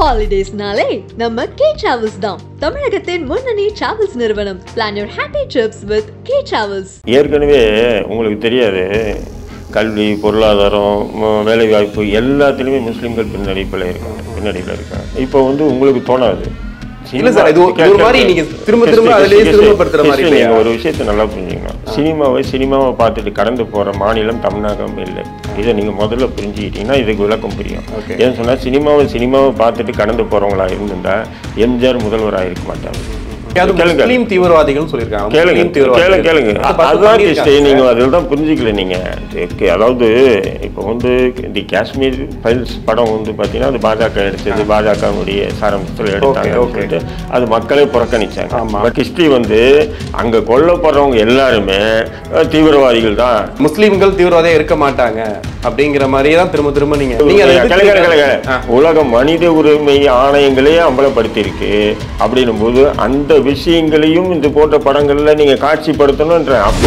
ஹாலிடேஸ்னாலே நம்ம K travels தான் தமிழகத்தின் முன்னணி டிராவல்ஸ் நிறுவனம் plan your happy trips with K travels ஏற்கனவே உங்களுக்கு தெரியாது கல்வி பொருளாதாரம் ம- வேலைவாய்ப்பு எல்லாத்துலேயுமே முஸ்லீம்கள் பின்னடைப்பில் இருக்காங்க பின்னடையில் இருக்காங்க இப்போ வந்து உங்களுக்கு தோணாது இல்ல சார், இது ஒரு- இது ஒரு மாதிரி நீங்க திரும்ப திரும்ப History, அதிலேயே history, திரும்பப்படுத்துற மாதிரி history இல்லையா? நீங்க ஒரு விஷயத்தை நல்லா புரிஞ்சுக்கணும் சினிமாவை சினிமாவை பார்த்துட்டு கடந்து போகிற மாநிலம் தமிழகம் இல்லை இதை நீங்கள் முதல்ல புரிஞ்சுக்கிட்டீங்கன்னா இதுக்கு விளக்கம் புரியும் Okay. ஏன்னு சொன்னால் சினிமாவை சினிமாவை பார்த்துட்டு கடந்து போகிறவங்களா இருந்திருந்தா எம்ஜிஆர் முதல்வராக இருக்க மாட்டாங்க அது கேளுங்க. முஸ்லீம் தீவிரவாதிகள் சொல்லியிருக்காங்க கேளுங்க முஸ்லீம் தீவிரவாதிகள். கேளுங்க கேளுங்க அது பத்து அதுதான் பண்ணியிருக்காங்க கிறிஸ்டி நீங்க சார். அதில் தான் புரிஞ்சுக்கல நீங்க இதுக்கு அதாவது இப்போ வந்து இந்த காஷ்மீர் ஃபைல்ஸ் படம் வந்து பார்த்தீங்கன்னா அது பாஜக எடுத்தது பாஜகவுடைய சாரம்சத்தில் எடுத்தாங்க okay. சொல்லிட்டு அது மக்களே புறக்கணிச்சாங்க ஆமா. பட் ஹிஸ்ட்ரி வந்து அங்க கொல்லப்படுறவங்க எல்லாருமே அஹ், தீவிரவாதிகள் தான் முஸ்லீம்கள் தீவிரவாதியா இருக்க மாட்டாங்க அப்படிங்கிற மாதிரியே தான் திரும்ப திரும்ப நீங்க நீங்க அதை கலைஞர் எதிர்த்து- கலைஞர் ஆ. உலக மனித உரிமை ஆணையங்களே அம்பலப்படுத்தியிருக்கு அப்படின்னும் போது அந்த விஷயங்களையும் இந்த போன்ற படங்கள்ல நீங்க காட்சிப்படுத்தணும்ன்ற அப்போ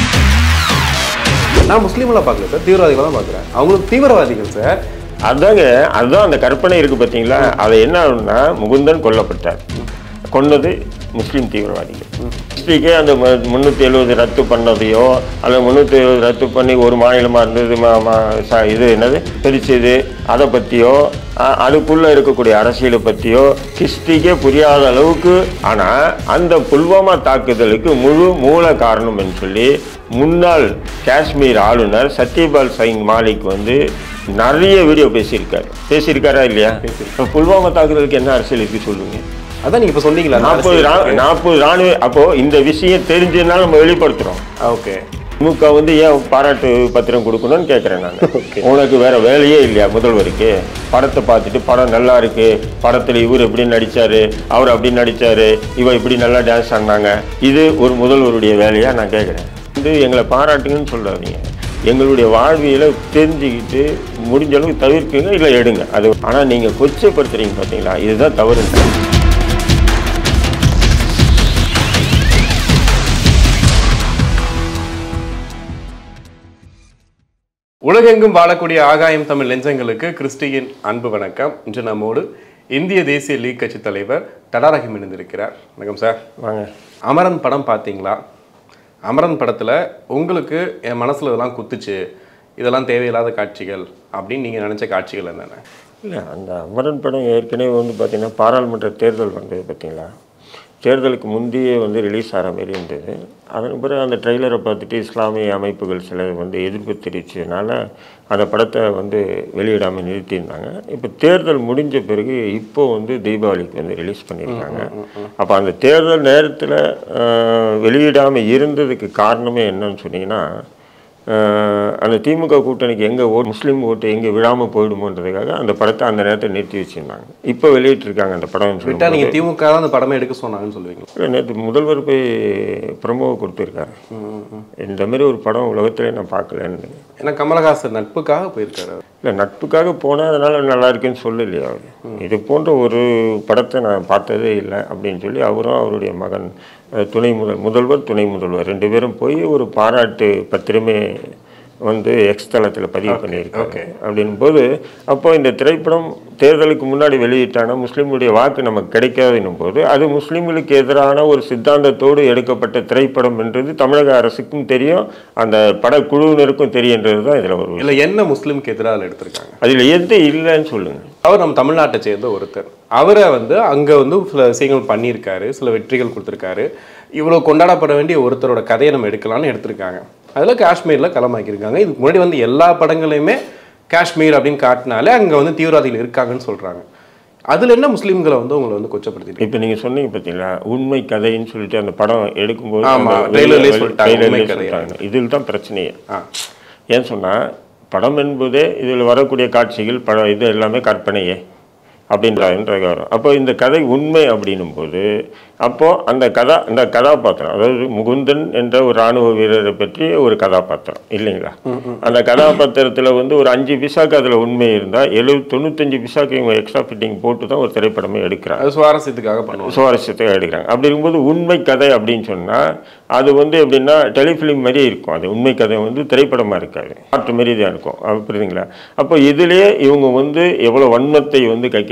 நான் முஸ்லீம்களை பார்க்கல சார் தீவிரவாதிகளை தான் பார்க்குறேன் அவங்களுக்கு தீவிரவாதிகள் சார் அதாங்க அதுதான் அந்த கற்பனை இருக்கு பார்த்தீங்களா அது என்ன ஆகும்னா முகுந்தன் கொல்லப்பட்டார் கொன்னது முஸ்லீம் தீவிரவாதிகள் ஹிஸ்ட்ரிக்கே அந்த முந்நூற்றி எழுபது ரத்து பண்ணதையோ அல்லது முந்நூற்றி எழுபது ரத்து பண்ணி ஒரு மாநிலமாக இருந்தது ம- ம- ச- இது என்னது பிரிச்சது அதை பற்றியோ அதுக்குள்ளே இருக்கக்கூடிய அரசியலை பற்றியோ ஹிஸ்ட்ரிக்கே புரியாத அளவுக்கு ஆனால் அந்த புல்வாமா தாக்குதலுக்கு முழு மூல காரணம்னு சொல்லி முன்னாள் காஷ்மீர் ஆளுநர் சத்யபால் சைன் மாலிக் வந்து நிறைய வீடியோ பேசியிருக்காரு பேசியிருக்காரா இல்லையா இப்ப புல்வாமா தாக்குதலுக்கு என்ன அரசியல் இருக்கு சொல்லுங்க அதான் நீங்க இப்ப சொன்னீங்களா அந்த நாற்பது அரசியல். நாற்பது ராணுவ அப்போ இந்த விஷயம் தெரிஞ்சதுனால நம்ம வெளிப்படுத்துறோம் ஓகே திமுக வந்து ஏன் பாராட்டு பத்திரம் கொடுக்கணும்னு கேட்குறேன் நான் Okay. உனக்கு வேற வேலையே இல்லையா முதல்வருக்கு படத்தை பார்த்துட்டு படம் நல்லா இருக்கு படத்தில் இவர் எப்படி நடிச்சாரு அவர் அப்படி நடிச்சாரு இவ இப்படி நல்லா டான்ஸ் ஆடினாங்க இது ஒரு முதல்வருடைய வேலையா நான் கேட்குறேன் வந்து எங்களை பாராட்டுங்கன்னு சொல்லாதீங்க எங்களுடைய வாழ்வியலை தெரிஞ்சுக்கிட்டு முடிஞ்ச அளவுக்கு தவிர்க்குங்க இல்லை எடுங்க அது ஆனால் நீங்கள் கொச்சைப்படுத்துறீங்க பார்த்தீங்களா இதுதான் தவறுங்க உலகெங்கும் வாழக்கூடிய ஆகாயம் தமிழ் நெஞ்சங்களுக்கு கிறிஸ்டியின் அன்பு வணக்கம் இன்று நம்மோடு இந்திய தேசிய லீக் கட்சி தலைவர் தடாரகம் இணைந்திருக்கிறார் வணக்கம் சார் வாங்க அமரன் படம் பார்த்தீங்களா அமரன் படத்தில் உங்களுக்கு என் மனசில் இதெல்லாம் குத்துச்சு இதெல்லாம் தேவையில்லாத காட்சிகள் அப்படின்னு நீங்கள் நினச்ச காட்சிகள் என்னென்ன இல்லை அந்த அமரன் படம் ஏற்கனவே வந்து பார்த்தீங்கன்னா பாராளுமன்ற தேர்தல் வந்தது பார்த்தீங்களா தேர்தலுக்கு முந்தையே வந்து ரிலீஸ் ஆகிற மாரி இருந்தது அதன் பிறகு அந்த ட்ரெய்லரை பார்த்துட்டு இஸ்லாமிய அமைப்புகள் சிலர் வந்து எதிர்ப்பு தெரிவித்ததுனால அந்த படத்தை வந்து வெளியிடாமல் நிறுத்தியிருந்தாங்க இப்போ தேர்தல் முடிஞ்ச பிறகு இப்போ வந்து தீபாவளிக்கு வந்து ரிலீஸ் பண்ணியிருக்காங்க அப்போ அந்த தேர்தல் நேரத்தில் வெளியிடாமல் இருந்ததுக்கு காரணமே என்னன்னு சொன்னீங்கன்னா ஆஹ் அந்த திமுக கூட்டணிக்கு எங்கே ஓட் முஸ்லீம் ஓட்டு எங்கே விழாமல் போயிடுமோன்றதுக்காக அந்த படத்தை அந்த நேரத்தை நிறுத்தி வச்சுருந்தாங்க இப்போ வெளியிட்டிருக்காங்க அந்த படம் விட்டா நீங்கள் திமுக தான் அந்த படமே எடுக்க சொன்னாங்கன்னு சொல்லுவீங்க நேற்று முதல்வர் போய் ப்ரமோவை கொடுத்துருக்காரு இந்த மாதிரி ஒரு படம் உலகத்திலே நான் பார்க்கலன்னு ஏன்னா கமலஹாசன் நட்புக்காக போயிருக்காரு அவர். இல்லை நட்புக்காக போனால் அதனால் நல்லா இருக்குன்னு சொல்லலையா அவர் இது போன்ற ஒரு படத்தை நான் பார்த்ததே இல்லை அப்படின்னு சொல்லி அவரும் அவருடைய மகன் அஹ், துணை முதல் முதல்வர் துணை முதல்வர் ரெண்டு பேரும் போய் ஒரு பாராட்டு பத்திரமே வந்து எக்ஸ் தளத்தில் பதிவு பண்ணியிருக்காங்க அப்படின் போது அப்போ இந்த திரைப்படம் தேர்தலுக்கு முன்னாடி வெளியிட்டான முஸ்லீம்களுடைய வாக்கு நமக்கு கிடைக்காதுன்னும் போது அது முஸ்லீம்களுக்கு எதிரான ஒரு சித்தாந்தத்தோடு எடுக்கப்பட்ட திரைப்படம் என்றது தமிழக அரசுக்கும் தெரியும் அந்த படக்குழுவினருக்கும் தெரியுன்றது தான் இதில் ஒரு விஷயம். இல்லை என்ன முஸ்லீம்க்கு எதிராக அதில் எடுத்திருக்காங்க அதில் எது இல்லைன்னு சொல்லுங்கள் அவர் நம்ம தமிழ்நாட்டை சேர்ந்த ஒருத்தர் அவரை வந்து அங்கே வந்து சில விஷயங்கள் பண்ணியிருக்காரு சில வெற்றிகள் கொடுத்துருக்காரு இவ்வளோ கொண்டாடப்பட வேண்டிய ஒருத்தரோட கதையை நம்ம எடுக்கலாம்னு எடுத்திருக்காங்க அதில் காஷ்மீரில் களமாக்கியிருக்காங்க இதுக்கு முன்னாடி வந்து எல்லா படங்களையுமே காஷ்மீர் அப்படின்னு காட்டினாலே அங்கே வந்து தீவிரவாதிகள் இருக்காங்கன்னு சொல்கிறாங்க அதில் என்ன முஸ்லீம்களை வந்து உங்களை வந்து கொச்சப்படுத்திட்டு இப்போ நீங்கள் சொன்னீங்க பார்த்தீங்களா உண்மை கதைன்னு சொல்லிட்டு அந்த படம் எடுக்கும்போது ஆமா, அந்த trailer லயே வெளி- சொல்லிட்டாங்க, trailer லயே உண்மை கதை. சொல்லிட்டாங்க. இதில் தான் பிரச்சனையே ஆ ஏன் சொன்னால் படம் என்பதே இதில் வரக்கூடிய காட்சிகள் படம் இது எல்லாமே கற்பனையே அப்படின்ற வரும் அப்போ இந்த கதை உண்மை அப்படின்னும் போது அப்போது அந்த கதா அந்த கதாபாத்திரம் அதாவது முகுந்தன் என்ற ஒரு ராணுவ வீரரை பற்றி ஒரு கதாபாத்திரம் இல்லைங்களா அந்த கதாபாத்திரத்தில் வந்து ஒரு அஞ்சு பிசாக்கு அதில் உண்மை இருந்தால் எழுபது தொண்ணூத்தஞ்சு பிசாக்கு இவங்க எக்ஸ்ட்ரா ஃபிட்டிங் போட்டு தான் ஒரு திரைப்படமே எடுக்கிறாங்க அது சுவாரஸ்யத்துக்காக பண்ணுவோம் சுவாரஸ்யத்தை எடுக்கிறாங்க அப்படி இருக்கும்போது உண்மை கதை அப்படின்னு சொன்னால் அது வந்து எப்படின்னா டெலிஃபிலிம் மாதிரியே இருக்கும் அது உண்மை கதை வந்து திரைப்படமாக இருக்காது மாற்று மாரி தான் இருக்கும் அது புரியுதுங்களா அப்போ இதுலேயே இவங்க வந்து எவ்வளோ வன்மத்தை வந்து கைக்கிற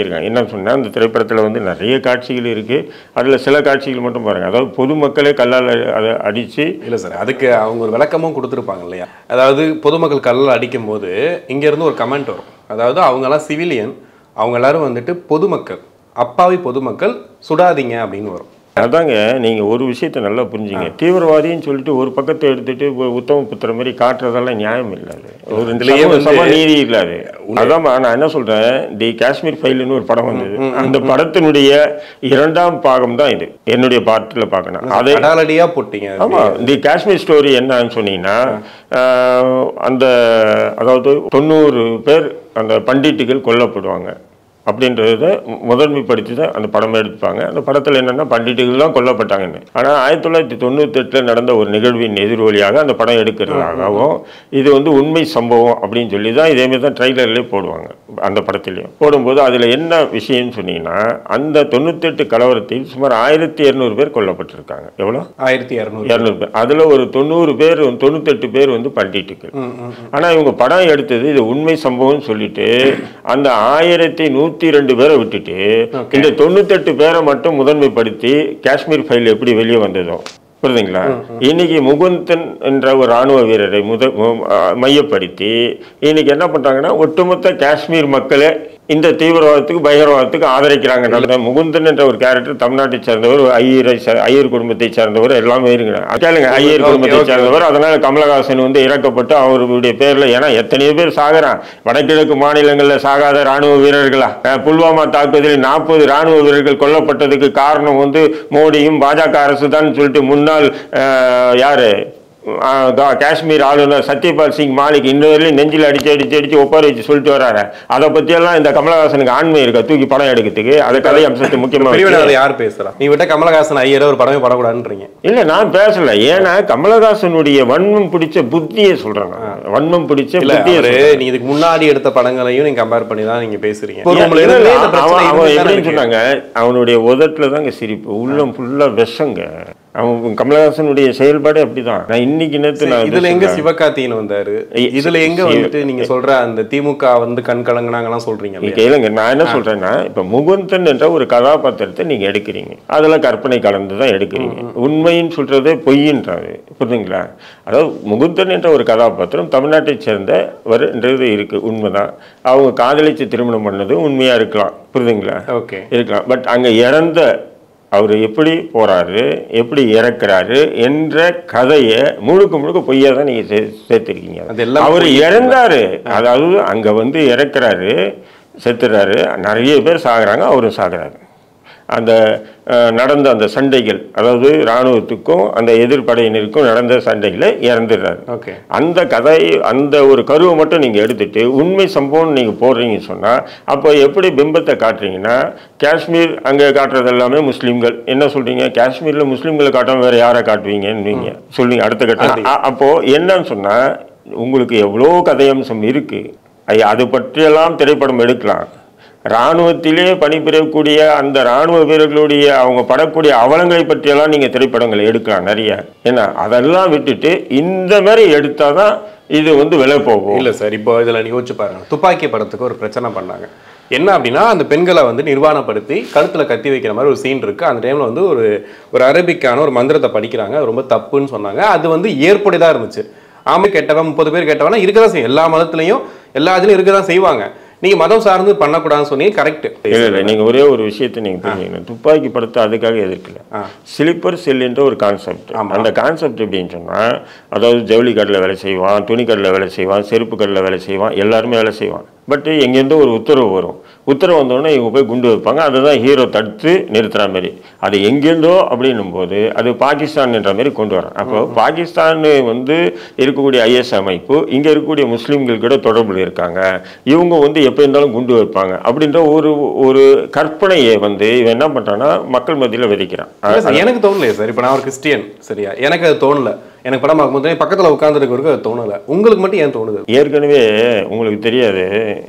சொல்லியிருக்காங்க என்ன சொன்னால் அந்த திரைப்படத்தில் வந்து நிறைய காட்சிகள் இருக்குது அதில் சில காட்சிகள் மட்டும் பாருங்கள் அதாவது பொதுமக்களே கல்லால் அதை அடித்து இல்லை சார் அதுக்கு அவங்க ஒரு விளக்கமும் கொடுத்துருப்பாங்க இல்லையா அதாவது பொதுமக்கள் கல்லில் அடிக்கும் போது இங்கேருந்து ஒரு கமெண்ட் வரும் அதாவது அவங்கெல்லாம் சிவிலியன் அவங்க எல்லாரும் வந்துட்டு பொதுமக்கள் அப்பாவி பொதுமக்கள் சுடாதீங்க அப்படின்னு வரும் அதாங்க நீங்கள் ஒரு விஷயத்தை நல்லா புரிஞ்சுங்க தீவிரவாதின்னு சொல்லிட்டு ஒரு பக்கத்தை எடுத்துட்டு ஒரு உத்தம புத்திர மாதிரி காட்டுறதெல்லாம் நியாயம் இல்லை அது ஒரு இதுலயே சம- வந்து- சம நீதி இல்லை அது அதான் நான் என்ன சொல்றேன் தி காஷ்மீர் ஃபைல்னு ஒரு படம் வந்தது அந்த படத்தினுடைய இரண்டாம் பாகம் தான் இது என்னுடைய பார்ட்டில் பார்க்கணும் அதை அடாலடியா போட்டீங்க ஆமா தி காஷ்மீர் ஸ்டோரி என்னன்னு சொன்னீங்கன்னா ஆஹ், அந்த அதாவது தொண்ணூறு பேர் அந்த பண்டிட்டுகள் கொல்லப்படுவாங்க அப்படின்றத முதன்மைப்படுத்தி தான் அந்த படம் எடுப்பாங்க அந்த படத்தில் என்னென்னா பண்டிட்டுகள் தான் கொல்லப்பட்டாங்கன்னு ஆனால் ஆயிரத்தி தொள்ளாயிரத்தி தொண்ணூத்தெட்டில் நடந்த ஒரு நிகழ்வின் எதிரொலியாக அந்த படம் எடுக்கிறதாகவும் இது வந்து உண்மை சம்பவம் அப்படின்னு சொல்லி தான் இதேமாரி தான் ட்ரைலர்லேயே போடுவாங்க அந்த படத்துலையும் போடும்போது அதில் என்ன விஷயம்னு சொன்னீங்கன்னா அந்த தொண்ணூத்தெட்டு கலவரத்தில் சுமார் ஆயிரத்தி இரநூறு பேர் கொல்லப்பட்டிருக்காங்க எவ்வளோ ஆயிரத்தி இரநூறு இரநூறு பேர் அதில் ஒரு தொண்ணூறு பேர் தொண்ணூத்தெட்டு பேர் வந்து பண்டிட்டுகள் ஆனால் இவங்க படம் எடுத்தது இது உண்மை சம்பவம்னு சொல்லிட்டு அந்த ஆயிரத்தி நூற்றி ரெண்டு பேரை விட்டுட்டு இந்த தொண்ணூத்தெட்டு பேரை மட்டும் முதன்மைப்படுத்தி காஷ்மீர் ஃபைல் எப்படி வெளியே வந்ததோ புரியுதுங்களா இன்னைக்கு முகுந்தன் என்ற ஒரு ராணுவ வீரரை முத மு- ஆ, மையப்படுத்தி இன்னைக்கு என்ன பண்றாங்கன்னா ஒட்டுமொத்த காஷ்மீர் மக்களே இந்த தீவிரவாதத்துக்கு பயங்கரவாதத்துக்கு ஆதரிக்கிறாங்க நல்ல முகுந்தன் என்ற ஒரு கேரக்டர் தமிழ்நாட்டை சேர்ந்தவர் ஒரு ஐயரை சே- ஐயர் குடும்பத்தை சேர்ந்தவர் எல்லாமே இருக்கிறாங்க கேளுங்க ஐயர் குடும்பத்தை okay. சேர்ந்தவர் அதனால கமலஹாசன் வந்து இறக்கப்பட்டு அவருடைய பேர்ல ஏன்னா எத்தனையோ பேர் சாகுறான் வடகிழக்கு மாநிலங்கள்ல சாகாத ராணுவ வீரர்களா அஹ் புல்வாமா தாக்குதலில் நாற்பது ராணுவ வீரர்கள் கொல்லப்பட்டதுக்கு காரணம் வந்து மோடியும் பாஜக அரசு தான் சொல்லிட்டு முன்னாள் அஹ், யாரு அஹ், கா- காஷ்மீர் ஆளுநர் சத்யபால் சிங் மாலிக் இன்ன வரையிலும் நெஞ்சில் அடிச்சு அடிச்சு அடிச்சு ஒப்பாரி வச்சு சொல்லிட்டு வராரு அதை பத்தியெல்லாம் இந்த கமலஹாசனுக்கு ஆண்மை இருக்கா தூக்கி படம் எடுக்கிறதுக்கு அதை கதை அம்சத்தை முக்கியமா வச்சு- பிரிவினர் யார் பேசுறா நீ விட்ட கமலஹாசன் ஐயரை ஒரு படமே படக்கூடாதுன்றீங்க இல்ல நான் பேசல ஏன்னா கமலஹாசனுடைய வன்மம் பிடிச்ச புத்தியை சொல்றேன் நான். வன்மம் பிடிச்ச இல்ல புத்தியை அவரு சொல்றேன். நீங்க இதுக்கு முன்னாடி எடுத்த படங்களையும் நீங்க கம்பேர் பண்ணி தான் நீங்க பேசுறீங்க இல்ல, ரூம்ல இல்ல, இருந்தே இல்ல, இந்த பிரச்சனை அவன் அவன் இருந்துட்டு தானே எப்படின்னு இருக்கு. சொன்னாங்க அவனுடைய உதட்டுல தாங்க சிரிப்பு உள்ளம் ஃபுல்லா விஷங்க அவன் கமலஹாசனுடைய செயல்பாடு அப்படிதான் நான் இன்னைக்கு நேத்து நான் இதுல எங்க சொல்றேன். சிவகார்த்தியின் வந்தாரு ஐ- இதுல எங்க சிவ- வந்துட்டு நீங்க சொல்ற அந்த திமுக வந்து கண் கலங்குனாங்கலாம் சொல்றீங்க நீ இல்லையா? கேளுங்க நான் என்ன சொல்றேன்னா இப்ப முகுந்தன் என்ற ஒரு கதாபாத்திரத்தை நீங்க எடுக்கிறீங்க அதுல கற்பனை கலந்து தான் எடுக்கிறீங்க உண்மைன்னு சொல்றதே பொய்ன்றாரு புரியுதுங்களா அதாவது முகுந்தன் என்ற ஒரு கதாபாத்திரம் தமிழ்நாட்டை சேர்ந்தவர்ன்றது இருக்கு உண்மைதான் அவங்க காதலிச்சு திருமணம் பண்ணது உண்மையா இருக்கலாம் புரியுதுங்களா ஓகே இருக்கலாம் பட் அங்க இறந்த அவர் எப்படி போறாரு எப்படி இறக்குறாரு என்ற கதையை முழுக்க முழுக்க பொய்யா தான் நீங்க சே- சேர்த்திருக்கீங்க அது எல்லாம் அவர் பொய். இறந்தாரு அதாவது அங்க வந்து இறக்குறாரு செத்துறாரு நிறைய பேர் சாகுறாங்க அவரும் சாகுறாரு அந்த அஹ், நடந்த அந்த சண்டைகள் அதாவது இராணுவத்துக்கும் அந்த எதிர்ப்படையினருக்கும் நடந்த சண்டைகளை இறந்துடுறாரு ஓகே அந்த கதை அந்த ஒரு கருவை மட்டும் நீங்கள் எடுத்துட்டு உண்மை சம்பவம் நீங்கள் போடுறீங்கன்னு சொன்னால் அப்போ எப்படி பிம்பத்தை காட்டுறீங்கன்னா காஷ்மீர் அங்கே காட்டுறது எல்லாமே முஸ்லீம்கள் என்ன சொல்றீங்க காஷ்மீரில் முஸ்லீம்களை காட்டாம வேற யாரை காட்டுவீங்கன்னு சொல்லுவீங்க அடுத்த கட்டம் அ- அப்போ என்னன்னு சொன்னால் உங்களுக்கு எவ்வளோ கதையம்சம் இருக்கு ஐ- அது பற்றியெல்லாம் திரைப்படம் எடுக்கலாம் இராணுவத்திலே பணிபுரியக்கூடிய அந்த இராணுவ வீரர்களுடைய அவங்க படக்கூடிய அவலங்களை பற்றியெல்லாம் நீங்கள் திரைப்படங்கள் எடுக்கலாம் நிறைய ஏன்னா அதெல்லாம் விட்டுட்டு இந்த மாதிரி எடுத்தால் தான் இது வந்து விலை போகும் இல்ல சார் இப்போ இதுல நீ யோசிச்சு பாருங்க துப்பாக்கி படத்துக்கு ஒரு பிரச்சனை பண்ணாங்க என்ன அப்படின்னா அந்த பெண்களை வந்து நிர்வாணப்படுத்தி கழுத்துல கத்தி வைக்கிற மாதிரி ஒரு சீன் இருக்கு அந்த டைம்ல வந்து ஒரு ஒரு அரபிக்கான ஒரு மந்திரத்தை படிக்கிறாங்க அது ரொம்ப தப்புன்னு சொன்னாங்க அது வந்து ஏற்புடையதா இருந்துச்சு ஆமை கெட்டவன் முப்பது பேர் கெட்டவனா இருக்க தான் செய்யும் எல்லா மதத்துலயும் எல்லா இதுலயும் இருக்க தான் செய்வாங்க நீங்க மதம் சார்ந்து பண்ணக்கூடாதுன்னு சொன்னீங்க கரெக்ட் இல்லை இல்லை நீங்கள் ஒரே ஒரு விஷயத்தை நீங்கள் புரிஞ்சுக்கணும் துப்பாக்கி படத்தை அதுக்காக எதிர்க்கல ஆ. ஸ்லிப்பர் செல்லுன்ற ஒரு கான்செப்ட் அந்த கான்செப்ட் எப்படின்னு சொன்னால் அதாவது ஜவுளி கடையில் வேலை செய்வான் துணி கடையில் வேலை செய்வான் செருப்பு கடையில் வேலை செய்வான் எல்லாருமே வேலை செய்வான் பட் எங்கேருந்தோ ஒரு உத்தரவு வரும் உத்தரவு வந்தோடனே இவங்க போய் குண்டு வைப்பாங்க அதை தான் ஹீரோ தடுத்து நிறுத்துற மாதிரி அது எங்கேருந்தோ அப்படின்னும் போது அது பாகிஸ்தான் என்ற மாதிரி கொண்டு வரோம் அப்போ பாகிஸ்தான் வந்து இருக்கக்கூடிய ஐஎஸ் அமைப்பு இங்கே இருக்கக்கூடிய முஸ்லீம்கள் கூட தொடர்பில் இருக்காங்க இவங்க வந்து எப்போ இருந்தாலும் குண்டு வைப்பாங்க அப்படின்ற ஒரு ஒரு கற்பனையை வந்து இவன் என்ன பண்ணுறான்னா மக்கள் மத்தியில் விதைக்கிறான் இல்ல சார், எனக்கு தோணலையே சார் இப்போ நான் ஒரு கிறிஸ்டியன் சரியா எனக்கு அது தோணல எனக்கு படம் பார்க்கும்போது பக்கத்துல உட்காந்துருக்கவருக்கு அது தோணல உங்களுக்கு மட்டும் ஏன் தோணுது ஏற்கனவே உங்களுக்கு தெரியாது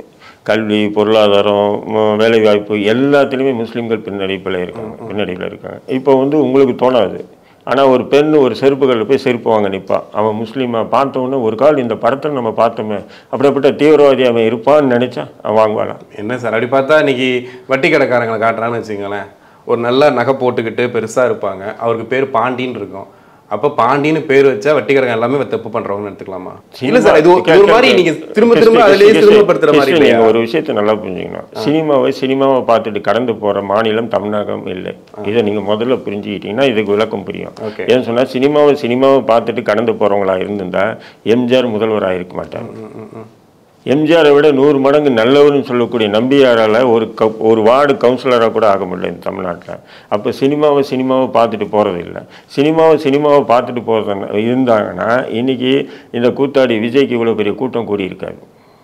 கல்வி பொருளாதாரம் ம- வேலைவாய்ப்பு எல்லாத்துலேயுமே முஸ்லீம்கள் பின்னடைப்பில் இருக்காங்க பின்னடைப்பில் இருக்காங்க இப்போ வந்து உங்களுக்கு தோணாது ஆனால் ஒரு பெண் ஒரு செருப்புகளில் போய் செருப்பு வாங்க நிற்பா அவன் முஸ்லீமா பார்த்த உடனே ஒரு கால் இந்த படத்தில் நம்ம பார்த்தோமே அப்படிப்பட்ட தீவிரவாதி அவன் இருப்பான்னு நினச்சா அவன் வாங்குவாளா என்ன சார் அப்படி பார்த்தா இன்னைக்கு வட்டி கடைக்காரங்களை காட்டுறான்னு வச்சுங்களேன் ஒரு நல்ல நகை போட்டுக்கிட்டு பெருசா இருப்பாங்க அவருக்கு பேர் பாண்டின்னு இருக்கும் அப்ப பாண்டின்னு பேர் வச்சா வட்டி கடைக்காரங்க எல்லாமே தப்பு பண்றவங்கன்னு எடுத்துக்கலாமா இல்ல சார் இது ஒரு- இது ஒரு மாதிரி நீங்க திரும்ப திரும்ப அதிலேயே திரும்பப்படுத்துற மாதிரி நீங்க இல்லையா ஒரு விஷயத்தை நல்லா புரிஞ்சுக்கணும் சினிமாவை சினிமாவை பார்த்துட்டு கடந்து போற மாநிலம் தமிழகம் இல்லை இதை நீங்க முதல்ல புரிஞ்சுக்கிட்டீங்கன்னா இதுக்கு விளக்கம் புரியும் Okay. ஏன்னு சொன்னா சினிமாவை சினிமாவை பார்த்துட்டு கடந்து போறவங்களா இருந்திருந்தா எம்ஜிஆர் முதல்வராக இருக்க மாட்டாங்க எம்ஜிஆரை விட நூறு மடங்கு நல்லவர்னு சொல்லக்கூடிய நம்பியாரால் ஒரு க ஒரு வார்டு கவுன்சிலராக கூட ஆக முடியல இந்த தமிழ்நாட்டில் அப்போ சினிமாவை சினிமாவை பார்த்துட்டு போகிறது இல்லை சினிமாவை சினிமாவை பார்த்துட்டு போகிறது இருந்தாங்கன்னா இன்னைக்கு இந்த கூத்தாடி விஜய்க்கு இவ்வளோ பெரிய கூட்டம் கூடியிருக்காது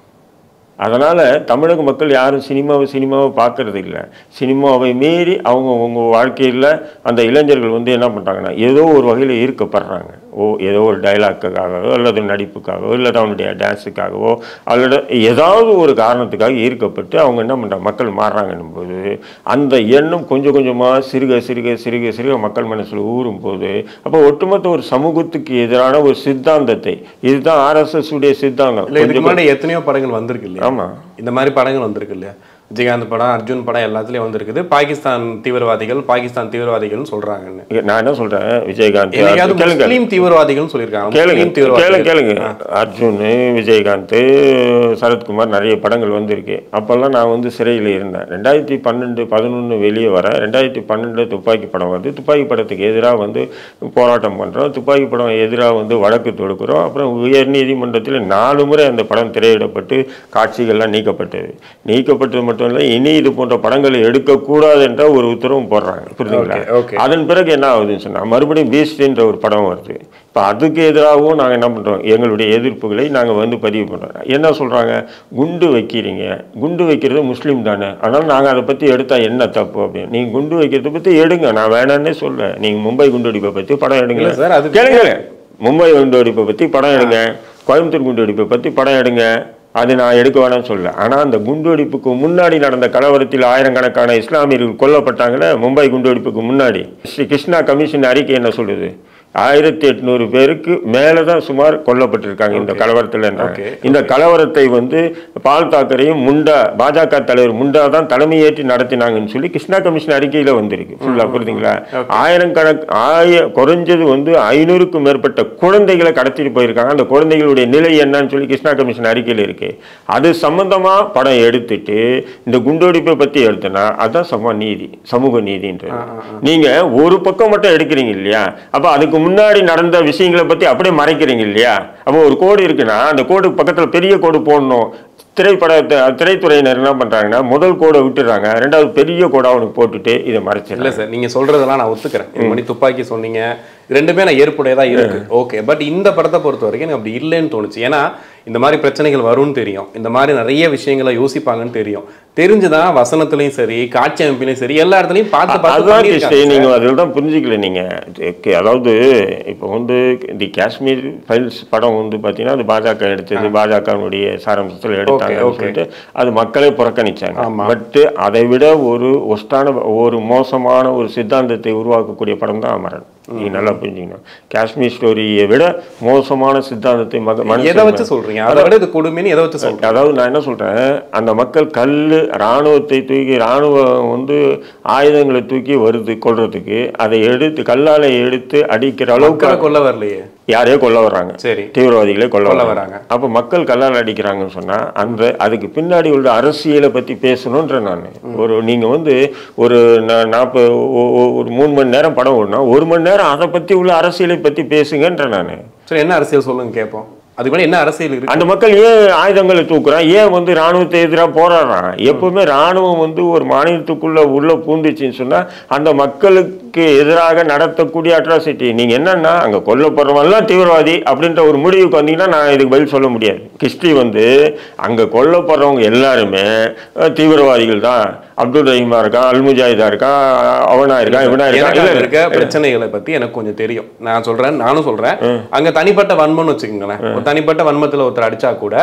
அதனால் தமிழக மக்கள் யாரும் சினிமாவை சினிமாவை பார்க்கறது இல்லை சினிமாவை மீறி அவங்க அவங்க வாழ்க்கையில் அந்த இளைஞர்கள் வந்து என்ன பண்ணுறாங்கன்னா ஏதோ ஒரு வகையில் ஈர்க்கப்படுறாங்க ஓ ஏதோ ஒரு டைலாக்குக்காகவோ அல்லது நடிப்புக்காகவோ இல்லை அவனுடைய டான்ஸுக்காகவோ அல்லது ஏதாவது ஒரு காரணத்துக்காக ஈர்க்கப்பட்டு அவங்க என்ன பண்ணுறாங்க மக்கள் மாறுறாங்கன்னும் போது அந்த எண்ணம் கொஞ்சம் கொஞ்சமாக சிறுக சிறுக சிறுக சிறுக மக்கள் மனசில் ஊறும் போது அப்போ ஒட்டுமொத்த ஒரு சமூகத்துக்கு எதிரான ஒரு சித்தாந்தத்தை இதுதான் ஆர்எஸ்எஸ் உடைய சித்தாந்தம் இல்ல இதுக்கு கொஞ்சம் முன்னாடி எத்தனையோ படங்கள் வந்திருக்கு இல்லையா ஆமா இந்த மாதிரி படங்கள் வந்திருக்கு இல்லையா விஜயகாந்த் படம் அர்ஜுன் படம் எல்லாத்துலயும் வந்திருக்குது பாகிஸ்தான் தீவிரவாதிகள் பாகிஸ்தான் தீவிரவாதிகள்னு சொல்றாங்கன்னு இங்க நான் என்ன சொல்றேன் விஜயகாந்த் என்னைக்காவது கேளுங்க முஸ்லீம் தீவிரவாதிகள்னு சொல்லியிருக்காங்க கேளுங்க முஸ்லீம் கேளுங்க தீவிரவாதிகள் கேளுங்க அர்ஜுன் விஜயகாந்த் சரத்குமார் நிறைய படங்கள் வந்திருக்கு அப்போல்லாம் நான் வந்து சிறையில் இருந்தேன் ரெண்டாயிரத்தி பன்னெண்டு பதினொன்று வெளியே வரேன் ரெண்டாயிரத்தி பன்னெண்டு துப்பாக்கி படம் வருது துப்பாக்கி படத்துக்கு எதிராக வந்து போராட்டம் பண்ணுறோம் துப்பாக்கி படம் எதிராக வந்து வழக்கு தொடுக்கிறோம் அப்புறம் உயர் நீதிமன்றத்தில் நாலு முறை அந்த படம் திரையிடப்பட்டு காட்சிகள்லாம் நீக்கப்பட்டது நீக்கப்பட்டது மட்டும் இல்லை இனி இது போன்ற படங்களை எடுக்கக்கூடாது என்ற ஒரு உத்தரவும் போடுறாங்க புரியுதுங்களா Okay, okay. அதன் பிறகு என்ன ஆகுதுன்னு சொன்னால் மறுபடியும் பீஸ்ட்ன்ற ஒரு படம் வருது இப்போ அதுக்கு எதிராகவும் நாங்கள் என்ன பண்ணுறோம் எங்களுடைய எதிர்ப்புகளை நாங்கள் வந்து பதிவு பண்ணுறோம் என்ன சொல்கிறாங்க குண்டு வைக்கிறீங்க குண்டு வைக்கிறது முஸ்லீம் தானே அதனால் நாங்கள் அதை பற்றி எடுத்தால் என்ன தப்பு அப்படின்னு நீங்கள் குண்டு வைக்கிறத பற்றி எடுங்க நான் வேணான்னே சொல்ல நீங்கள் மும்பை குண்டுவெடிப்பை பற்றி படம் எடுங்க இல்ல சார், அது- கேளுங்க மும்பை குண்டுவெடிப்பை பற்றி படம் எடுங்க கோயம்புத்தூர் குண்டுவெடிப்பை பற்றி படம் எடுங்க அது நான் எடுக்க வேணாம்னு சொல்ல ஆனால் அந்த குண்டுவெடிப்புக்கு முன்னாடி நடந்த கலவரத்தில் ஆயிரக்கணக்கான இஸ்லாமியர்கள் கொல்லப்பட்டாங்களே மும்பை குண்டுவெடிப்புக்கு முன்னாடி ஸ்ரீ கிருஷ்ணா கமிஷன் அறிக்கை என்ன சொல்லுது ஆயிரத்தி எட்நூறு பேருக்கு மேலே தான் சுமார் கொல்லப்பட்டிருக்காங்க இந்த கலவரத்தில் Okay. இந்த கலவரத்தை வந்து பால் தாக்கரையும் முண்டா பாஜக தலைவர் முண்டா தான் தலைமையேற்றி நடத்தினாங்கன்னு சொல்லி கிருஷ்ணா கமிஷன் அறிக்கையில் வந்திருக்கு ஃபுல்லாக புரியுதுங்களா ஆயிரக்கணக்கு ஆய குறைஞ்சது வந்து ஐநூறுக்கும் மேற்பட்ட குழந்தைகளை கடத்திட்டு போயிருக்காங்க அந்த குழந்தைகளுடைய நிலை என்னன்னு சொல்லி கிருஷ்ணா கமிஷன் அறிக்கையில் இருக்கு அது சம்பந்தமா படம் எடுத்துட்டு இந்த குண்டோடிப்பை பத்தி எடுத்தனா அதுதான் சம நீதி சமூக நீதின்றது நீங்க ஒரு பக்கம் மட்டும் எடுக்கிறீங்க இல்லையா அப்ப அதுக்கு முன்னாடி நடந்த விஷயங்களை பத்தி அப்படியே மறைக்கிறீங்க இல்லையா அப்போ ஒரு கோடு இருக்குன்னா அந்த கோடு பக்கத்துல பெரிய கோடு போடணும் திரைப்பட திரைத்துறையினர் என்ன பண்றாங்கன்னா முதல் கோடை விட்டுறாங்க ரெண்டாவது பெரிய கோடை அவனுக்கு போட்டுட்டு இதை இல்ல மறைச்சிடல சார் நீங்க சொல்றதெல்லாம் நான் ஒத்துக்கிறேன் இது மாதிரி துப்பாக்கி சொன்னீங்க இது ரெண்டுமே நான் ஏற்புடையதா இருக்கு ஓகே பட் இந்த படத்தை பொறுத்த வரைக்கும் எனக்கு அப்படி இல்லைன்னு தோணுச்சு ஏன்னா இந்த மாதிரி பிரச்சனைகள் வரும்னு தெரியும் இந்த மாதிரி நிறைய விஷயங்களை யோசிப்பாங்கன்னு தெரியும் தெரிஞ்சுதான் வசனத்துலயும் சரி காட்சி அமைப்பிலையும் சரி எல்லா இடத்துலயும் பார்த்து பார்த்து அதுதான் பண்ணியிருக்காங்க கிருஷ்ணே, சார். நீங்க அதில் தான் புரிஞ்சுக்கல நீங்க இதுக்கு அதாவது இப்போ வந்து தி காஷ்மீர் ஃபைல்ஸ் படம் வந்து பார்த்தீங்கன்னா அது பாஜக எடுத்தது பாஜகனுடைய சாராம்சத்தில் எடுத்தாங்கன்னு okay. சொல்லிட்டு அது மக்களே புறக்கணிச்சாங்க ஆமா. பட் அதை விட ஒரு ஒஸ்டான ஒரு மோசமான ஒரு சித்தாந்தத்தை உருவாக்கக்கூடிய படம் தான் அமரன் நீங்க நல்லா புரிஞ்சுக்கணும் காஷ்மீர் ஸ்டோரியை விட மோசமான சித்தாந்தத்தை மக எதை மனுஷன் வச்சு சொல்றீங்க அதை விட இது கொடுமைன்னு எதை வச்சு சொல்றீங்க அதாவது நான் என்ன சொல்றேன் அந்த மக்கள் கல் இராணுவத்தை தூக்கி இராணுவம் வந்து ஆயுதங்களை தூக்கி வருது கொல்றதுக்கு அதை எடுத்து கல்லால எடுத்து அடிக்கிற அளவுக்கு மக்களை கொல்ல வரலையே யாரையோ கொல்ல வர்றாங்க சரி தீவிரவாதிகளே கொல்ல கொல்ல வராங்க வராங்க. அப்போ மக்கள் கல்லால் அடிக்கிறாங்கன்னு சொன்னா அந்த அதுக்கு பின்னாடி உள்ள அரசியலை பத்தி பேசணுன்ற நான் ஒரு நீங்க வந்து ஒரு நாற்பது ஒரு மூணு மணி நேரம் படம் ஓடனா ஒரு மணி நேரம் அதை பத்தி உள்ள அரசியலை பத்தி பேசுங்கன்ற நான் சரி என்ன அரசியல் சொல்லுங்க கேட்போம் அதுக்கு மேல என்ன அரசியல் இருக்கு அந்த மக்கள் ஏன் ஆயுதங்களை தூக்குறான் ஏன் வந்து ராணுவத்தை எதிராக போராடுறான் எப்பவுமே ராணுவம் வந்து ஒரு மாநிலத்துக்குள்ள உள்ள பூந்துச்சுன்னு சொன்னா அந்த மக்களுக்கு எதிராக நடத்தக்கூடிய அட்ராசிட்டி நீங்க என்னன்னா அங்க கொல்லப்படுறவன்லாம் தீவிரவாதி அப்படின்ற ஒரு முடிவுக்கு வந்தீங்கன்னா நான் இதுக்கு பதில் சொல்ல முடியாது கிறிஸ்டி வந்து அங்க கொல்லப்படுறவங்க எல்லாருமே அஹ், தீவிரவாதிகள் தான் அப்துல் ரஹீமா இருக்கான் அல் முஜாஹிதா இருக்கான் அவனா இருக்கான் இவனா இருக்கான் எனக்கு இல்ல, அங்க இல்ல. இருக்க பிரச்சனைகளை பத்தி எனக்கு கொஞ்சம் தெரியும் நான் சொல்றேன் நானும் சொல்றேன் அங்க தனிப்பட்ட வன்மம்னு வச்சுக்கோங்களேன் ஒரு தனிப்பட்ட வன்மத்துல ஒருத்தர் அடிச்சா கூட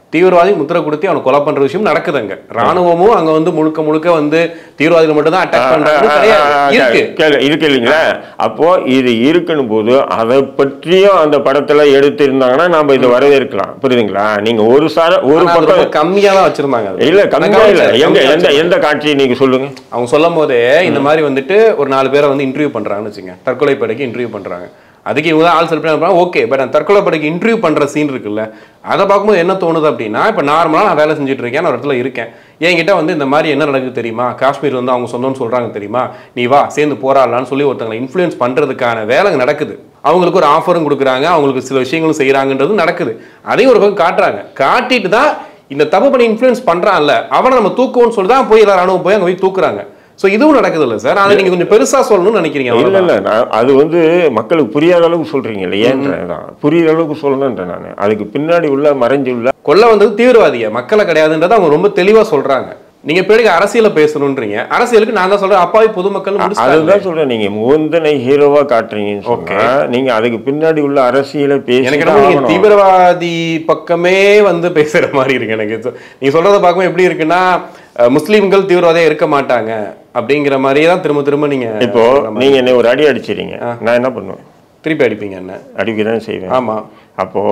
தீவிரவாதி முத்திரை கொடுத்து அவனை கொலை பண்ற விஷயம் நடக்குது அங்க ராணுவமும் அங்க வந்து முழுக்க முழுக்க வந்து தீவிரவாதிகள் மட்டும் தான் அட்டாக் பண்றாங்க கிடையாது இருக்கு கேளு- இருக்கு இல்லைங்களா அப்போ இது இருக்கணும் போது அதை பற்றியும் அந்த படத்துல எடுத்திருந்தாங்கன்னா நாம இதை வரவேற்கலாம் புரியுதுங்களா நீங்க ஒரு சார ஒரு ஆனா அது ரொம்ப பக்கம் கம்மியா தான் வச்சிருந்தாங்க அது. இல்ல நான் கம்மியா இல்ல கவனிச்சேன், எங்க கம்மியா எந்த எந்த காட்சி நீங்க சொல்லுங்க அவங்க சொல்லும் போதே இந்த மாதிரி வந்துட்டு ஒரு நாலு பேரை வந்து இன்டர்வியூ பண்றாங்கன்னு வச்சுங்க தற்கொலை படைக்கு இன்டர்வியூ பண்றாங்க அதுக்கு இவங்க தான் ஆள் செலக்ட் பண்ணி ஓகே பட் அந்த தற்கொலை படைக்கு இன்டர்வியூ பண்ற சீன் இருக்குல்ல அதை பார்க்கும்போது என்ன தோணுது அப்படின்னா இப்போ நார்மலாக நான் வேலை செஞ்சுட்டு இருக்கேன் நான் ஒரு இடத்துல இருக்கேன் என்கிட்ட வந்து இந்த மாதிரி என்ன நடக்குது தெரியுமா காஷ்மீர் வந்து அவங்க சொந்தம்னு சொல்றாங்க தெரியுமா நீ வா சேர்ந்து போராடலாம்னு சொல்லி ஒருத்தங்களை இன்ஃப்ளூயன்ஸ் பண்றதுக்கான வேலை அங்க நடக்குது அவங்களுக்கு ஒரு ஆஃபரும் கொடுக்குறாங்க அவங்களுக்கு சில விஷயங்களும் செய்கிறாங்கன்றது நடக்குது அதையும் ஒரு பக்கம் காட்டுறாங்க காட்டிட்டு தான் இந்த தப்பு பண்ணி இன்ஃப்ளூயன்ஸ் பண்றான்ல அவனை நம்ம தூக்குவோம்னு சொல்லி தான் போய் எல்லாரும் ராணுவம் போய் அங்க போய் தூக்குறாங்க சோ இதுவும் நடக்குது இல்ல சார் அதை நீங்க கொஞ்சம் பெருசா சொல்லணும்னு நினைக்கிறீங்க இல்ல அவ்வளவுதான். இல்ல நான் அது வந்து மக்களுக்கு புரியாத அளவுக்கு சொல்றீங்க இல்லையேன்றதான் புரியுற அளவுக்கு சொல்லணுன்றேன் நான் அதுக்கு பின்னாடி உள்ள மறைஞ்சுள்ள கொல்ல வந்தது தீவிரவாதிய மக்களை கிடையாதுன்றதை அவங்க ரொம்ப தெளிவா சொல்றாங்க நீங்க பிறகு அரசியல பேசணும்ன்றீங்க அரசியலுக்கு நான் தான் சொல்றேன் அப்பாவி பொதுமக்கள் அதுதான் சொல்றேன் நீங்க முகந்தனை ஹீரோவா காட்டுறீங்கன்னு சொன்னா நீங்க அதுக்கு பின்னாடி உள்ள அரசியலை பேசி எனக்கு தான் என்னமோ நீங்க ஆகணும். தீவிரவாதி பக்கமே வந்து பேசுற மாதிரி இருக்கு எனக்கு So, நீங்க சொல்றத பார்க்கும்போது எப்படி இருக்குன்னா அஹ், முஸ்லிம்கள் தீவிரவாதியா இருக்க மாட்டாங்க அப்படிங்கிற மாதிரியே தான் திரும்ப திரும்ப நீங்க இப்போ சொல்ற மாதிரி. நீங்க என்ன ஒரு அடி அடிச்சிறீங்க நான் என்ன பண்ணுவேன் திருப்பி அடிப்பீங்க என்ன அடிக்க தான் செய்வேன் ஆமா அப்போ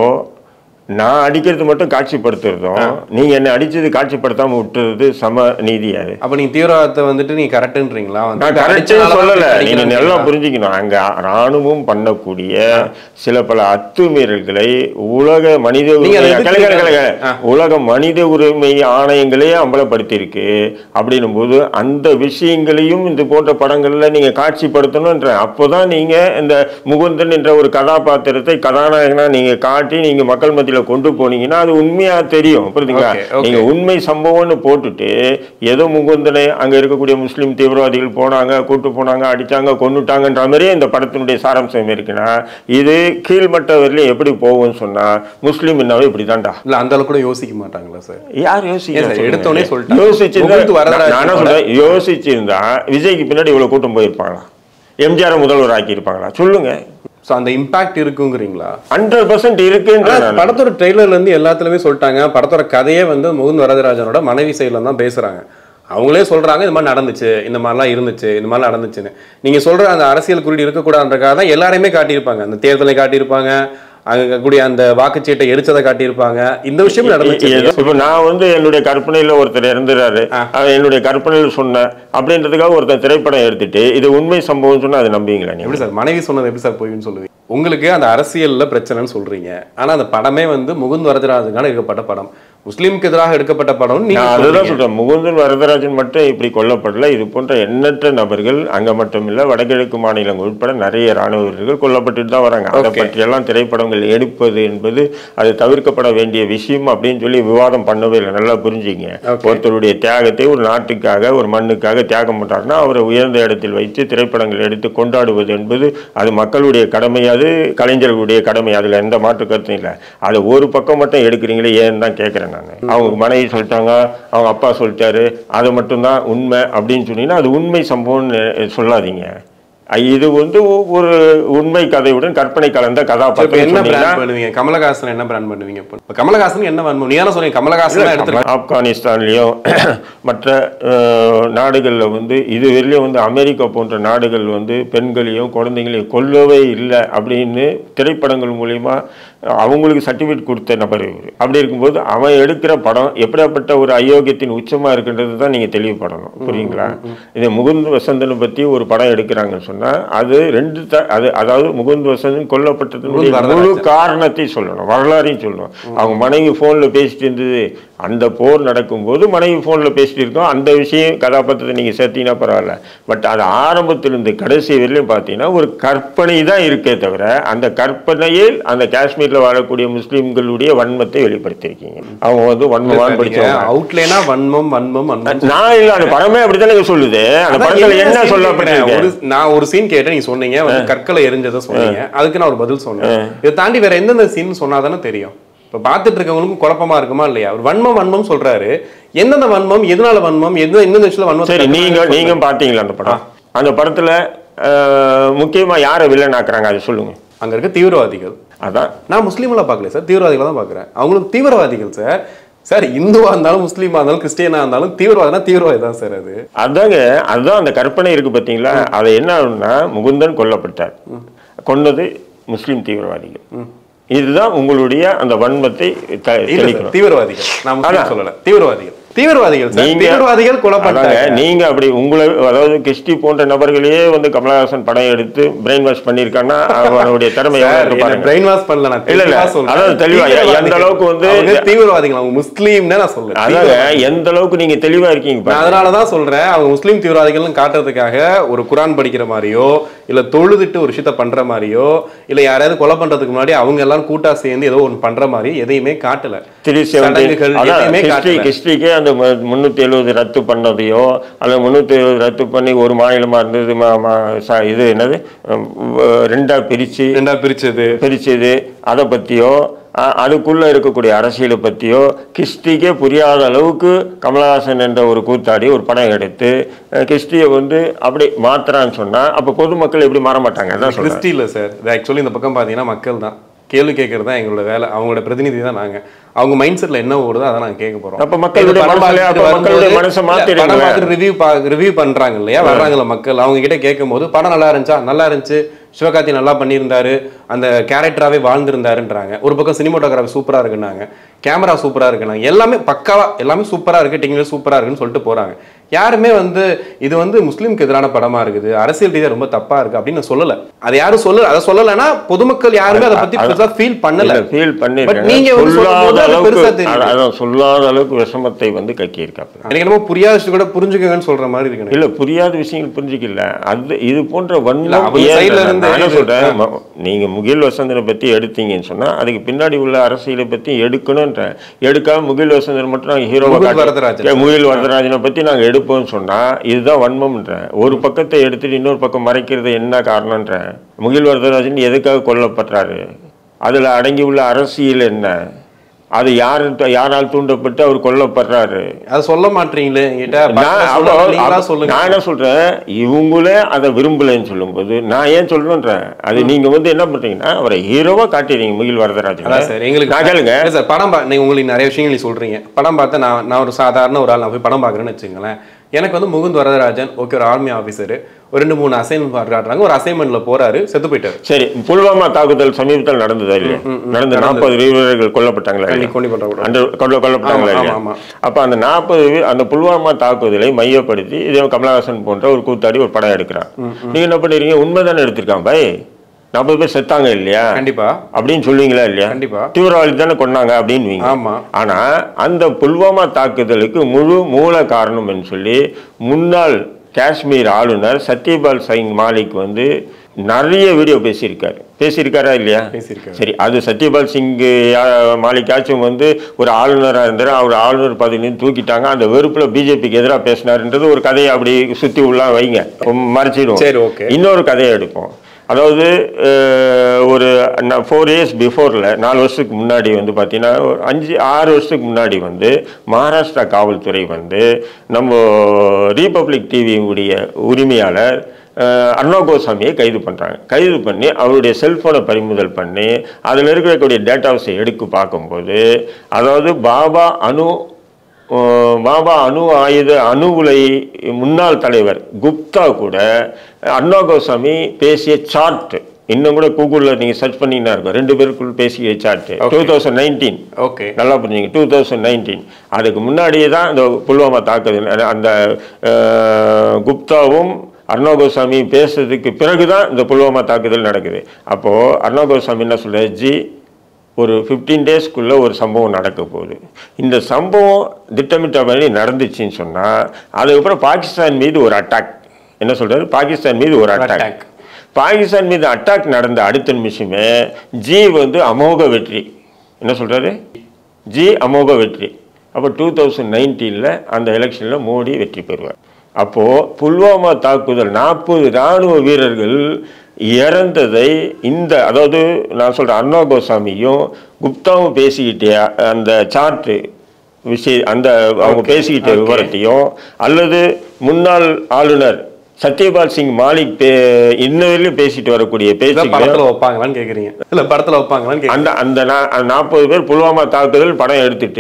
நான் அடிக்கிறது மட்டும் காட்சிப்படுத்துறதும் நீங்க என்ன அடிச்சது காட்சிப்படுத்தாம விட்டுறது சம நீதி அது அப்ப நீங்க தீவிரவாதத்தை வந்துட்டு நீங்க கரெக்ட்ன்றீங்களா நான் கரெக்டே சொல்லல நீங்க நல்லா புரிஞ்சுக்கணும் அங்க ராணுவம் பண்ணக்கூடிய சில பல அத்துமீறல்களை உலக மனித நீங்க அதை உரிமை கலை, கலை, கலை, கலை. ஆ. உலக மனித உரிமை ஆணையங்களே அம்பலப்படுத்தி இருக்கு அப்படின்னும் போது அந்த விஷயங்களையும் இந்த போன்ற படங்கள்ல நீங்க காட்சிப்படுத்தணும்ன்ற அப்போதான் நீங்க இந்த முகுந்தன் என்ற ஒரு கதாபாத்திரத்தை கதாநாயகனா நீங்க காட்டி நீங்க மக்கள் மத்தியில கொண்டு போனீங்கன்னா அது உண்மையா தெரியும் புரியுதுங்களா Okay, okay. நீங்க உண்மை சம்பவம்னு போட்டுட்டு ஏதோ முகுந்தனை அங்க இருக்கக்கூடிய முஸ்லீம் தீவிரவாதிகள் போனாங்க கூட்டு போனாங்க அடிச்சாங்க கொன்னுட்டாங்கன்ற மாதிரியே இந்த படத்தினுடைய சாராம்சம் இருக்குன்னா இது கீழ்மட்ட வரையிலும் எப்படி போகும்னு சொன்னா முஸ்லீம் என்னவே இப்படிதான்டா இல்ல அந்த அளவுக்கு கூட யோசிக்க மாட்டாங்களா சார் யார் ஏன் சார், யோசிக்க எடுத்தோனே சொல்லிட்டாங்க. யோசிச்சிருந்தா முகுந்த் வரதராஜன் நான் என்ன சொல்றேன் யோசிச்சிருந்தா விஜய்க்கு பின்னாடி இவ்வளவு கூட்டம் போயிருப்பாங்களா எம்ஜிஆர் முதல்வர் ஆக்கி இருப்பாங்களா சொல்லுங்க சோ அந்த இம்பாக்ட் இருக்குங்கிறீங்களா ஹண்ட்ரட் பர்சன்ட் இருக்குன்ற ஆனா, நான் படத்தோட ட்ரெய்லர்ல இருந்து எல்லாத்துலயுமே சொல்லிட்டாங்க படத்தோட கதையே வந்து முகுந்த் வரதராஜனோட மனைவி சைடுல தான் பேசுறாங்க அவங்களே சொல்றாங்க இந்த மாதிரி நடந்துச்சு இந்த மாதிரிலாம் இருந்துச்சு இந்த மாதிரி நடந்துச்சுன்னு நீங்க சொல்ற அந்த அரசியல் குறியீடு இருக்கக்கூடாதுன்றக்காக தான் எல்லாரையுமே காட்டியிருப்பாங்க அந்த தேர்தலை காட்டியிருப்பாங்க அங்க இருக்கக்கூடிய அந்த வாக்குச்சீட்டை எரிச்சதை காட்டியிருப்பாங்க இந்த விஷயம் நடந்துச்சு ஏதோ இப்ப நான் வந்து என்னுடைய கற்பனையில ஒருத்தர் இறந்துறாரு அவன் என்னுடைய கற்பனையில சொன்னேன் அப்படின்றதுக்காக ஒருத்தர் திரைப்படம் எடுத்துட்டு இது உண்மை சம்பவம் சொன்னா அதை நம்புவீங்களா நீங்க எப்படி சார் மனைவி சொன்னது எப்படி சார் போயின்னு சொல்லுவீங்க உங்களுக்கு அந்த அரசியல்ல பிரச்சனைன்னு சொல்றீங்க ஆனா அந்த படமே வந்து முகுந்த் வரதராஜனுக்கான எடுக்கப்பட்ட படம் முஸ்லீமுக்கு எதிராக எடுக்கப்பட்ட படம் நீங்க நான் அதுதான் சொல்றீங்க. சொல்றேன் முகுந்தன் வரதராஜன் மட்டும் இப்படி கொல்லப்படல இது போன்ற எண்ணற்ற நபர்கள் அங்க மட்டும் இல்ல வடகிழக்கு மாநிலங்கள் உட்பட நிறைய ராணுவ வீரர்கள் கொல்லப்பட்டுட்டு தான் வராங்க அதை Okay. பற்றியெல்லாம் திரைப்படங்கள் எடுப்பது என்பது அது தவிர்க்கப்பட வேண்டிய விஷயம் அப்படின்னு சொல்லி விவாதம் பண்ணவே இல்லை நல்லா புரிஞ்சுங்க Okay. ஒருத்தருடைய தியாகத்தை ஒரு நாட்டுக்காக ஒரு மண்ணுக்காக தியாகம் பண்றாருன்னா அவரை உயர்ந்த இடத்தில் வைத்து திரைப்படங்கள் எடுத்து கொண்டாடுவது என்பது அது மக்களுடைய கடமை அது கலைஞர்களுடைய கடமை அதுல எந்த மாற்று கருத்தும் இல்லை அது ஒரு பக்கம் மட்டும் எடுக்கிறீங்களே ஏன்னு தான் கேட்கிறேன் நான் அவங்க மனைவி சொல்லிட்டாங்க அவங்க அப்பா சொல்லிட்டாரு அது மட்டும்தான் உண்மை அப்படின்னு சொன்னீங்கன்னா அது உண்மை சம்பவம்னு சொல்லாதீங்க அஹ் இது வந்து ஒரு உண்மை கதையுடன் கற்பனை கலந்த இப்ப கதாபாத்திரம் என்ன சொன்னீங்கன்னா பிராண்ட் பண்ணுவீங்க கமலஹாசன் என்ன பிராண்ட் பண்ணுவீங்க இப்போ இப்ப கமலஹாசன் என்ன பண்ணுவோம் நீ தானே சொன்னீங்க கமலஹாசன் தான் எடுத்துருக்காங்க ஆப்கானிஸ்தான்லயும் மற்ற அஹ், நாடுகள்ல வந்து இதுவரையிலும் வந்து அமெரிக்கா போன்ற நாடுகள் வந்து பெண்களையும் குழந்தைகளையும் கொல்லவே இல்லை அப்படின்னு திரைப்படங்கள் மூலியமா அவங்களுக்கு சர்டிஃபிகேட் கொடுத்த நபர் இவர் அப்படி இருக்கும்போது அவன் எடுக்கிற படம் எப்படியாப்பட்ட ஒரு அயோக்கியத்தின் உச்சமா இருக்குன்றது தான் நீங்க தெளிவுபடணும் புரியுங்களா இது முகுந்த் வசந்தனை பத்தி ஒரு படம் எடுக்கிறாங்கன்னு சொன்னா அது ரெண்டு த- அது அதாவது முகுந்த் வசந்தன் கொல்லப்பட்டதனுடைய முகுந்த் முழு வரதராஜன். காரணத்தை சொல்லணும் வரலாறையும் சொல்லணும் அவங்க மனைவி ஃபோனில் பேசிட்டு இருந்தது அந்த போர் நடக்கும்போது மனைவி ஃபோனில் பேசிட்டு இருக்கோம் அந்த விஷயம் கதாபாத்திரத்தை நீங்கள் சேர்த்தீங்கன்னா பரவாயில்ல பட் அது ஆரம்பத்திலிருந்து கடைசி வரையிலும் பார்த்தீங்கன்னா ஒரு கற்பனை தான் இருக்கே தவிர அந்த கற்பனையில் அந்த காஷ்மீரில் வாழக்கூடிய முஸ்லீம்களுடைய வன்மத்தை வெளிப்படுத்தியிருக்கீங்க அவங்க வந்து வன்மவான் படிச்சவங்க அவுட்லைனா வன்மம் வன்மம் வன்மம் நான் இல்லை அந்த படமே அப்படித்தானே சொல்லுது அந்த அதான் படத்தில் என்ன scene சொல்லப்பட்டிருக்கு கேக்குறேன். ஒரு நான் ஒரு சீன் கேட்டேன் நீங்க சொன்னீங்க வந்து கற்களை எரிஞ்சதை சொன்னீங்க அதுக்கு நான் ஒரு பதில் சொன்னேன் இதை தாண்டி வேற எந்தெந்த சீன் சொன்னாதானே தெரியும் இப்ப பார்த்துட்டு இருக்கவங்களுக்கும் குழப்பமா இருக்குமா இல்லையா ஒரு வன்மம் வன்மம் சொல்றாரு எந்தெந்த வன்மம் எதனால வன்மம் எந்த எந்த விஷயத்துல வன்மம் சரி நீங்க நீங்க பாத்தீங்களா அந்த படம் அந்த படத்துல அஹ், முக்கியமா யாரை வில்லன் ஆக்குறாங்க அது சொல்லுங்க அங்க இருக்க தீவிரவாதிகள் அதான் நான் முஸ்லீம்ல பார்க்கல சார் தீவிரவாதிகளை தான் பார்க்குறேன் அவங்களுக்கு தீவிரவாதிகள் சார் சார் இந்துவா இருந்தாலும் முஸ்லீமா இருந்தாலும் கிறிஸ்டியனா இருந்தாலும் தீவிரவாதம்னா தீவிரவாதி தான் சார் அது அதாங்க அதுதான் அந்த கற்பனை இருக்கு பார்த்தீங்களா அது என்ன ஆகும்னா முகுந்தன் கொல்லப்பட்டார் கொன்னது முஸ்லீம் தீவிரவாதிகள் இதுதான் உங்களுடைய அந்த வன்மத்தை த- இல்ல தெளிக்கணும் சார் தீவிரவாதிகள் நான் முஸ்லீம் அதான். சொல்லல தீவிரவாதிகள் தீவிரவாதிகள் சார் நீங்க- தீவிரவாதிகள் கொல்லப்பட்டாங்க அதாங்க, நீங்க அப்படி உங்களை அதாவது கிறிஸ்டி போன்ற நபர்களையே வந்து கமலஹாசன் படம் எடுத்து பிரெயின் வாஷ் பண்ணியிருக்காங்கன்னா அவனுடைய திறமை எவ்வளவு இருக்கு பாருங்க. பிரெயின் வாஷ் பண்ணல நான் இல்ல, இல்ல. தெளிவா சொல்றேன். அதாவது தெளிவா, எந்த தீவிரவாதிகள். அளவுக்கு வந்து- அவங்க தீவிரவாதிகள் அவங்க முஸ்லீம்னு நான் சொல்றேன் அதாங்க எந்த அளவுக்கு நீங்க தெளிவா இருக்கீங்க நான் பாருங்க. அதனால தான் சொல்றேன் அவங்க முஸ்லீம் தீவிரவாதிகள்னு காட்டுறதுக்காக ஒரு குரான் படிக்கிற மாதிரியோ இல்ல தொழுதுட்டு ஒரு விஷயத்த பண்ற மாதிரியோ இல்ல யாரையாவது கொலை பண்றதுக்கு முன்னாடி அவங்க எல்லாரும் கூட்டா சேர்ந்து ஏதோ ஒன்று பண்ற மாதிரி எதையுமே காட்டல த்ரீ செவன்டி சடங்குகள் அதான் எதையுமே ஹிஸ்டரி காட்டல ஹிஸ்டரிக்கே அந்த மு- முன்னூத்தி எழுபது ரத்து பண்ணதையோ அல்லது முன்னூத்தி எழுபது ரத்து பண்ணி ஒரு மாநிலமா இருந்தது ம- ம- ச- இது என்னது உம், வ- ரெண்டா பிரிச்சு ரெண்டா பிரிச்சது பிரிச்சது அதை பத்தியோ அ- அதுக்குள்ள இருக்கக்கூடிய அரசியலை பத்தியோ கிறிஸ்டிக்கே புரியாத அளவுக்கு கமலஹாசன் என்ற ஒரு கூத்தாடி ஒரு படம் எடுத்து அஹ், கிறிஸ்டியை வந்து அப்படி மாத்துறான்னு சொன்னா அப்ப பொதுமக்கள் எப்படி மாற மாட்டாங்க அதான் சொல்றேன் கிறிஸ்டி இல்ல சார் இது ஆக்சுவலி இந்த பக்கம் பாத்தீங்கன்னா மக்கள் தான் கேள்வி கேட்கறது தான் எங்களோட வேலை அவங்களோட பிரதிநிதி தான் நாங்க அவங்க மைண்ட் செட்ல என்ன ஓடுதோ அதை நாங்க கேட்க போறோம் அப்ப மக்களுடைய இது படம் மனசுல- பார்த்துட்டு அப்ப மக்களுடைய வரும்போது- மனசை இல்ல, மாத்திடுங்களேன். படம் பார்த்துட்டு ரிவ்யூ ரிவ்யூ பண்றாங்க இல்லையா வர்றாங்கல்ல மக்கள் அவங்க கிட்ட கேட்கும் போது படம் நல்லா இருந்துச்சா நல்லா இருந்துச்சு சிவகார்த்தி நல்லா பண்ணியிருந்தாரு அந்த கேரக்டராகவே வாழ்ந்திருந்தாருன்றாங்க ஒரு பக்கம் சினிமோட்டோகிராஃபி சூப்பரா இருக்குன்னாங்க கேமரா சூப்பரா இருக்குன்னாங்க எல்லாமே பக்காவா எல்லாமே சூப்பரா இருக்கு டெக்னிக்கல் சூப்பரா இருக்குன்னு சொல்லிட்டு போறாங்க யாருமே வந்து இது வந்து முஸ்லீமுக்கு எதிரான படமா இருக்குது அரசியல் ரீதியா ரொம்ப தப்பா இருக்கு அப்படின்னு நான் சொல்லல அதை யாரும் சொல்லல அதை சொல்லலைன்னா பொதுமக்கள் யாருமே அதை பத்தி அது- பெருசா ஃபீல் பண்ணல ஃபீல் But பண்ணிருக்காங்க நீங்க வந்து சொல்லாத சொல்லும்போது அது பெருசா அளவுக்கு தெரியுது. அத- அதான் சொல்லாத அளவுக்கு விஷமத்தை வந்து கக்கி இருக்காங்க எனக்கு என்னமோ புரியாத விஷயம் கூட புரிஞ்சுக்கங்கன்னு சொல்ற மாதிரி இருக்கு எனக்கு. இல்ல புரியாத விஷயங்கள் புரிஞ்சுக்கல அது இது போன்ற இல்ல, வன்மம் அவங்க ஏன் side ல நான் இருந்து என்ன இது- சொல்றேன் ம- நீங்க முகில் வசந்தனை பத்தி எடுத்தீங்கன்னு சொன்னா அதுக்கு பின்னாடி உள்ள அரசியலை பத்தி எடுக்கணும்ன்ற எடுக்காம முகில் வசந்தன் மட்டும் நாங்க ஹீரோவா முகில் வரதராஜன். காட்டி முகில் வரதராஜனை பத்தி நாங்க எடுப்போம்னு சொன்னா இதுதான் வன்மம்ன்றேன் ஒரு பக்கத்தை எடுத்துட்டு இன்னொரு பக்கம் மறைக்கிறது என்ன காரணம்ன்றேன் முகில் வரதராஜன் எதுக்காக கொல்லப்படுறாரு அதுல அடங்கி உள்ள அரசியல் என்ன அது யாரு யாரால் தூண்டப்பட்டு அவர் கொல்லப்படுறாரு அதை சொல்ல மாட்டீங்களே என்கிட்ட நான் பக்கத்துல அப்போ- சொல்லுங்க, நீங்களா அப்போ சொல்லுங்க நான் என்ன சொல்றேன் இவங்களே அதை விரும்பலைன்னு சொல்லும்போது நான் ஏன் சொல்றேன்றேன் அது நீங்க வந்து என்ன பண்றீங்கன்னா அவரை ஹீரோவா காட்டிடுறீங்க முகில் வரதராஜன் அதான் சார் எங்களுக்கு நான் கேளுங்க இல்ல சார் படம் பா நீங்க உங்களுக்கு நிறைய விஷயங்கள் நீ சொல்றீங்க படம் பார்த்தா நான் நான் ஒரு சாதாரண ஒரு ஆள் நான் போய் படம் பார்க்குறேன்னு வச்சுங்களேன் எனக்கு வந்து முகுந்த் வரதராஜன் ஓகே ஒரு ஆர்மி ஆஃபீஸர் ஒரு ரெண்டு மூணு அசைன்மெண்ட் காட்டுறாங்க ஒரு அசைன்மெண்ட்ல போறாரு செத்து போயிட்டாரு சரி புல்வாமா தாக்குதல் சமீபத்தில் நடந்ததா இல்லையா நடந்த நாற்பது வீரர்கள் கொல்லப்பட்டாங்களா இல்லையா? கண்ணி கொண்டு பண்ற கூட அந்த கொல்ல கொல்லப்பட்டாங்களா ஆமா, இல்லையா ஆமா, அப்ப அந்த நாற்பது அந்த புல்வாமா தாக்குதலை மையப்படுத்தி இதே கமலஹாசன் போன்ற ஒரு கூத்தாடி ஒரு படம் எடுக்கிறான் நீங்க என்ன பண்ணுறீங்க உண்மைதானே எடுத்திருக்கான் பை நாற்பது பேர் செத்தாங்க இல்லையா கண்டிப்பா அப்படின்னு சொல்லுவீங்களா இல்லையா கண்டிப்பா தீவிரவாதி தானே கொண்டாங்க அப்படின்னு ஆமா ஆனா அந்த புல்வாமா தாக்குதலுக்கு முழு மூல காரணம்னு சொல்லி முன்னாள் காஷ்மீர் ஆளுநர் சத்யபால் சிங் மாலிக் வந்து நிறைய வீடியோ பேசியிருக்காரு பேசியிருக்காரா இல்லையா பேசியிருக்காரு. சரி அது சத்யபால் சிங் மாலிகாச்சும் வந்து ஒரு ஆளுநராக இருந்தார் அவர் ஆளுநர் பதவியிலும் தூக்கிட்டாங்க அந்த வெறுப்புல பிஜேபிக்கு எதிராக பேசினாருன்றது ஒரு கதையை அப்படி சுத்தி உள்ள வைங்க மறைச்சிடுவோம் சரி, okay. இன்னொரு கதையை எடுப்போம் அதாவது அஹ், ஒரு ஃபோர் இயர்ஸ் பிஃபோரில் நாலு வருஷத்துக்கு முன்னாடி வந்து பார்த்தீங்கன்னா ஒரு அஞ்சு ஆறு வருஷத்துக்கு முன்னாடி வந்து மகாராஷ்டிரா காவல்துறை வந்து நம்ம ரீபப்ளிக் டிவியுடைய உரிமையாளர் அஹ், அர்ணவ் கோசாமியை கைது பண்ணுறாங்க கைது பண்ணி அவருடைய செல்ஃபோனை பறிமுதல் பண்ணி அதில் இருக்கக்கூடிய டேட்டாஸை எடுத்து பார்க்கும்போது அதாவது பாபா அணு அஹ் பாபா அணு ஆயுத அணு உலை முன்னாள் தலைவர் குப்தா கூட அண்ணா கோசாமி பேசிய சார்ட் இன்னும் கூட கூகுளில் நீங்கள் சர்ச் பண்ணிங்கன்னா இருக்கும் ரெண்டு பேருக்குள் பேசிய சார்ட் டூ தௌசண்ட் நைன்டீன் ஓகே நல்லா புரிஞ்சுங்க டூ தௌசண்ட் நைன்டீன் அதுக்கு முன்னாடியே தான் இந்த புல்வாமா தாக்குதல் அந்த- அந்த அஹ், குப்தாவும் அர்ணா கோசாமி பேசுறதுக்கு பிறகு தான் இந்த புல்வாமா தாக்குதல் நடக்குது அப்போது அர்ணா கோசாமி என்ன சொல்றாரு ஜி ஒரு ஃபிஃப்டீன் டேஸ்க்குள்ளே ஒரு சம்பவம் நடக்க போகுது இந்த சம்பவம் திட்டமிட்டபடி நடந்துச்சுன்னு சொன்னால் அதுக்கப்புறம் பாகிஸ்தான் மீது ஒரு அட்டாக் என்ன சொல்றாரு பாகிஸ்தான் மீது ஒரு அட்டாக் Attack. பாகிஸ்தான் மீது அட்டாக் நடந்த அடுத்த நிமிஷமே ஜி வந்து அமோக வெற்றி என்ன சொல்றாரு ஜி அமோக வெற்றி அப்போ டூ தௌசண்ட் நைன்டீனில் அந்த எலெக்ஷனில் மோடி வெற்றி பெறுவார் அப்போது புல்வாமா தாக்குதல் நாற்பது இராணுவ வீரர்கள் இறந்ததை இந்த அதாவது நான் சொல்கிறேன் அர்ணா கோசாமியும் குப்தாவும் பேசிக்கிட்டே அந்த சார்ட்டு விஷய அந்த அவங்க பேசிக்கிட்ட விவரத்தையும் அல்லது முன்னாள் ஆளுநர் சத்யபால் சிங் மாலிக் பே இன்ன வரையிலும் பேசிட்டு வரக்கூடிய இதான் பேச்சுக்கள் படத்துல வைப்பாங்களான்னு கேக்குறீங்க இல்ல படத்துல வைப்பாங்களான்னு கேக்குறீங்க அந்த அந்த நாற்பது பேர் புல்வாமா தாக்குதல் படம் எடுத்துட்டு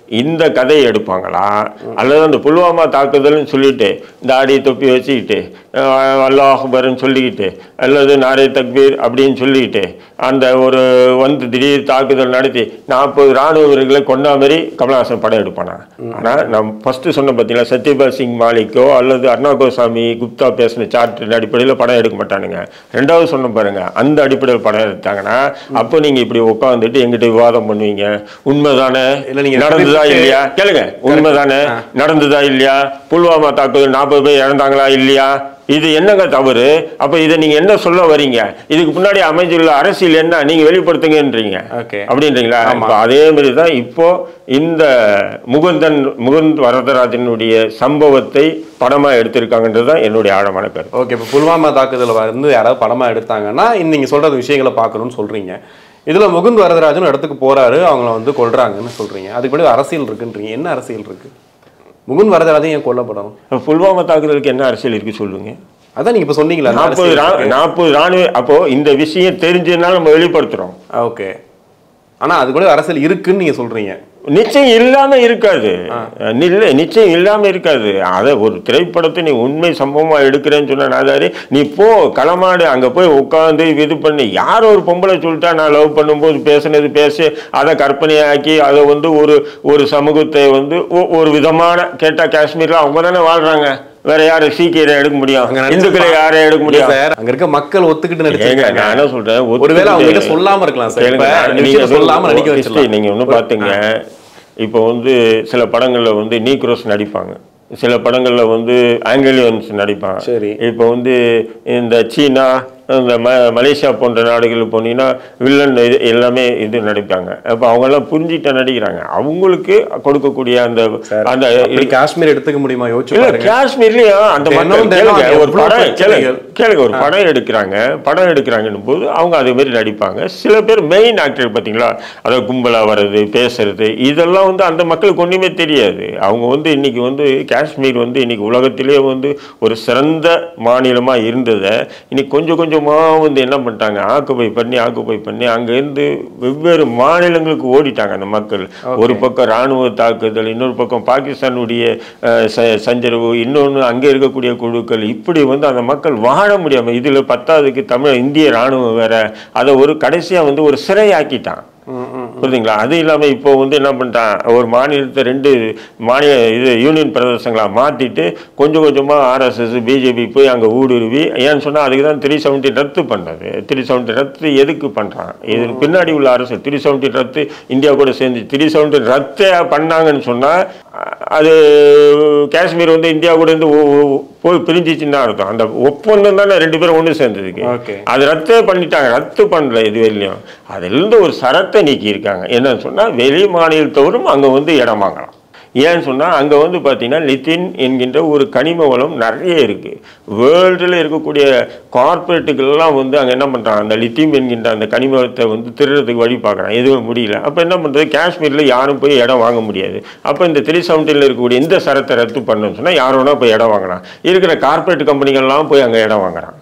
இந்த கதையை எடுப்பாங்களா அல்லது அந்த புல்வாமா தாக்குதல்னு சொல்லிட்டு தாடி தொப்பி வச்சுக்கிட்டு அஹ், அல்லாஹ் அக்பர்னு சொல்லிக்கிட்டு அல்லது நாரே தக்பீர் அப்படின்னு சொல்லிக்கிட்டு அந்த ஒரு வந்து திடீர் தாக்குதல் நடத்தி நாற்பது ராணுவ வீரர்களை கொண்டா மாதிரி கமலஹாசன் படம் எடுப்பானா ஆனா நான் ஃபர்ஸ்ட் சொன்ன பார்த்தீங்களா சத்யபால் சிங் மாலிக்கோ அல்லது அருணா கோசாமி குப்தா பேசின சார்ட்டின் அடிப்படையில் படம் எடுக்க மாட்டானுங்க ரெண்டாவது சொன்ன பாருங்க அந்த அடிப்படையில் படம் எடுத்தாங்கன்னா அப்போ நீங்க இப்படி உட்காந்துட்டு எங்கிட்ட விவாதம் பண்ணுவீங்க உண்மைதானே இல்ல, நீங்க நடந்ததா குறிப்பிட்டு- இல்லையா கேளுங்க உண்மைதானே நடந்ததா இல்லையா புல்வாமா தாக்குதல் நாற்பது பேர் இறந்தாங்களா இல்லையா இது என்னங்க தவறு அப்ப இதை நீங்க என்ன சொல்ல வரீங்க இதுக்கு முன்னாடி அமைஞ்சுள்ள அரசியல் என்ன நீங்க வெளிப்படுத்துங்கன்றீங்க Okay. அப்படின்றீங்களா ஆமா. இப்ப அதே மாதிரி தான் இப்போ இந்த முகுந்தன் முகுந்த் வரதராஜனுடைய சம்பவத்தை படமா எடுத்திருக்காங்கன்றது தான் என்னுடைய ஆழமான கருத்து ஓகே இப்போ புல்வாமா தாக்குதல் வந்து யாராவது படமா எடுத்தாங்கன்னா இன்னும் நீங்க சொல்றது விஷயங்களை பார்க்கணும்னு சொல்றீங்க இதுல முகுந்த் வரதராஜன் ஒரு இடத்துக்கு போறாரு அவங்கள வந்து கொல்றாங்கன்னு சொல்றீங்க அதுக்கு முன்னாடி அரசியல் இருக்குன்றீங்க என்ன அரசியல் இருக்கு முகுந்த் வரதராஜன் ஏன் கொல்லப்படணும் இப்ப புல்வாமா தாக்குதலுக்கு என்ன அரசியல் இருக்கு சொல்லுங்க அதான் நீங்க இப்ப சொன்னீங்களா அந்த நாற்பது அரசியல் ரா- இருக்கு. நாற்பது ராணுவ அப்போ இந்த விஷயம் தெரிஞ்சதுனால நம்ம வெளிப்படுத்துறோம் ஓகே ஆனா அது கூட அரசியல் இருக்குன்னு நீங்க சொல்றீங்க நிச்சயம் இல்லாம இருக்காது இல்ல நிச்சயம் இல்லாம இருக்காது அத ஒரு திரைப்படத்தை நீ உண்மை சம்பவமா எடுக்கிறேன்னு சொன்ன நாதாரி நீ போ களமாடு அங்க போய் உட்காந்து இது பண்ணி யார் ஒரு பொம்பளை சொல்லிட்டா நான் லவ் பண்ணும்போது பேசுனது பேசி அதை கற்பனையாக்கி அதை வந்து ஒரு ஒரு சமூகத்தை வந்து ஒ- ஒரு விதமான கேட்டா காஷ்மீர்ல அவங்க தானே வாழ்றாங்க வேற யாரு சீக்கிரம் எடுக்க முடியும் அங்க நினைச்சு இந்துக்களை யாரை எடுக்க முடியும் சார் அங்க இருக்க மக்கள் ஒத்துக்கிட்டு ஏங்க நடிச்சிருக்காங்க நான் என்ன சொல்றேன் ஒருவேளை அவங்க கிட்ட ஒத்துக்கிட்டு- சொல்லாம இருக்கலாம் சார் கேளுங்க, இப்ப இந்த நீங்க விஷயத்தை வந்து சொல்லாம நடிக்க history வச்சிடலாம் நீங்க ஒண்ணு பாத்தீங்க இப்போ வந்து சில படங்கள்ல வந்து நீக்ரோஸ் நடிப்பாங்க சில படங்கள்ல வந்து ஆங்கிலியன்ஸ் நடிப்பாங்க சரி. இப்போ வந்து இந்த சீனா இந்த ம மலேசியா போன்ற நாடுகளுக்கு போனீங்கன்னா வில்லன் இது எல்லாமே இது நடிப்பாங்க அப்போ அவங்கெல்லாம் புரிஞ்சிட்ட நடிக்கிறாங்க அவங்களுக்கு கொடுக்கக்கூடிய அந்த அந்த இப்படி காஷ்மீர் எடுத்துக்க முடியுமா யோசிச்சு இல்ல பாருங்க காஷ்மீர்லயும் அந்த தினம் மக்கள் தினம் கேளுங்க, ஒரு எவ்வளவு படம் பிரச்சனைகள். கேளுங்க, கேளுங்க ஒரு படம் எடுக்கிறாங்க படம் எடுக்கிறாங்கன்னும் போது அவங்க அதே மாதிரி நடிப்பாங்க சில பேர் மெயின் ஆக்டர் பாத்தீங்களா அதாவது கும்பலா வர்றது பேசுறது இதெல்லாம் வந்து அந்த மக்களுக்கு ஒண்ணுமே தெரியாது அவங்க வந்து இன்னைக்கு வந்து காஷ்மீர் வந்து இன்னைக்கு உலகத்திலே வந்து ஒரு சிறந்த மாநிலமா இருந்ததை இன்னைக்கு கொஞ்சம் கொஞ்சமா வந்து என்ன பண்ணிட்டாங்க ஆக்குப்பை பண்ணி ஆக்குப்பை பண்ணி அங்கேருந்து வெவ்வேறு மாநிலங்களுக்கு ஓடிட்டாங்க அந்த மக்கள் ஒரு பக்கம் ராணுவ தாக்குதல் இன்னொரு பக்கம் பாகிஸ்தானுடைய அஹ், ச- சஞ்சரவு இன்னொன்று அங்கே இருக்கக்கூடிய குழுக்கள் இப்படி வந்து அந்த மக்கள் வாழ முடியாம இதுல பத்தாவதுக்கு தமிழ் இந்திய ராணுவம் வேற அதை ஒரு கடைசியா வந்து ஒரு சிறையாக்கிட்டான் புரியுதுங்களா அது இல்லாம இப்போ வந்து என்ன பண்ணிட்டான் ஒரு மாநிலத்தை ரெண்டு மாநில இது யூனியன் பிரதேசங்களா மாத்திட்டு கொஞ்சம் கொஞ்சமா ஆர்எஸ்எஸ் பிஜேபி போய் அங்க ஊடுருவி ஏன்னு சொன்னா அதுக்கு தான் த்ரீ செவன்ட்டி ரத்து பண்ணது த்ரீ செவன்ட்டி ரத்து எதுக்கு பண்றான் இது பின்னாடி உள்ள அரசு த்ரீ செவன்ட்டி ரத்து இந்தியா கூட சேர்ந்து த்ரீ செவன்ட்டி ரத்து பண்ணாங்கன்னு சொன்னா அ- அது காஷ்மீர் வந்து இந்தியா கூட இருந்து ஒ- ஒ- போய் பிரிஞ்சிச்சுன்னு தான் அர்த்தம் அந்த ஒப்பந்தம் தானே ரெண்டு பேரும் ஒன்று சேர்ந்ததுக்கு Okay. அது ரத்தே பண்ணிட்டாங்க ரத்து பண்ணல இது வரையிலும் அதிலிருந்து ஒரு சரத்தை நீக்கி இருக்காங்க என்னன்னு சொன்னா வெளி மாநிலத்தவரும் அங்க வந்து இடம் வாங்கலாம் ஏன்னு சொன்னா அங்க வந்து பாத்தீங்கன்னா லித்தின் என்கின்ற ஒரு கனிம வளம் நிறைய இருக்கு வேர்ல்டுல இருக்கக்கூடிய கார்பரேட்டுகள்லாம் வந்து அங்க என்ன பண்றாங்க அந்த லித்தியம் என்கின்ற அந்த கனிம வளத்தை வந்து திருடுறதுக்கு வழி பார்க்குறாங்க எதுவும் முடியல அப்ப என்ன பண்றது காஷ்மீர்ல யாரும் போய் இடம் வாங்க முடியாது அப்ப இந்த த்ரீ செவன்ட்டியில் இருக்கக்கூடிய இந்த சரத்தை ரத்து பண்ணணும்னு சொன்னா யார் வேணா போய் இடம் வாங்கலாம் இருக்கிற கார்பரேட் கம்பெனிகள்லாம் போய் அங்க இடம் வாங்குறான்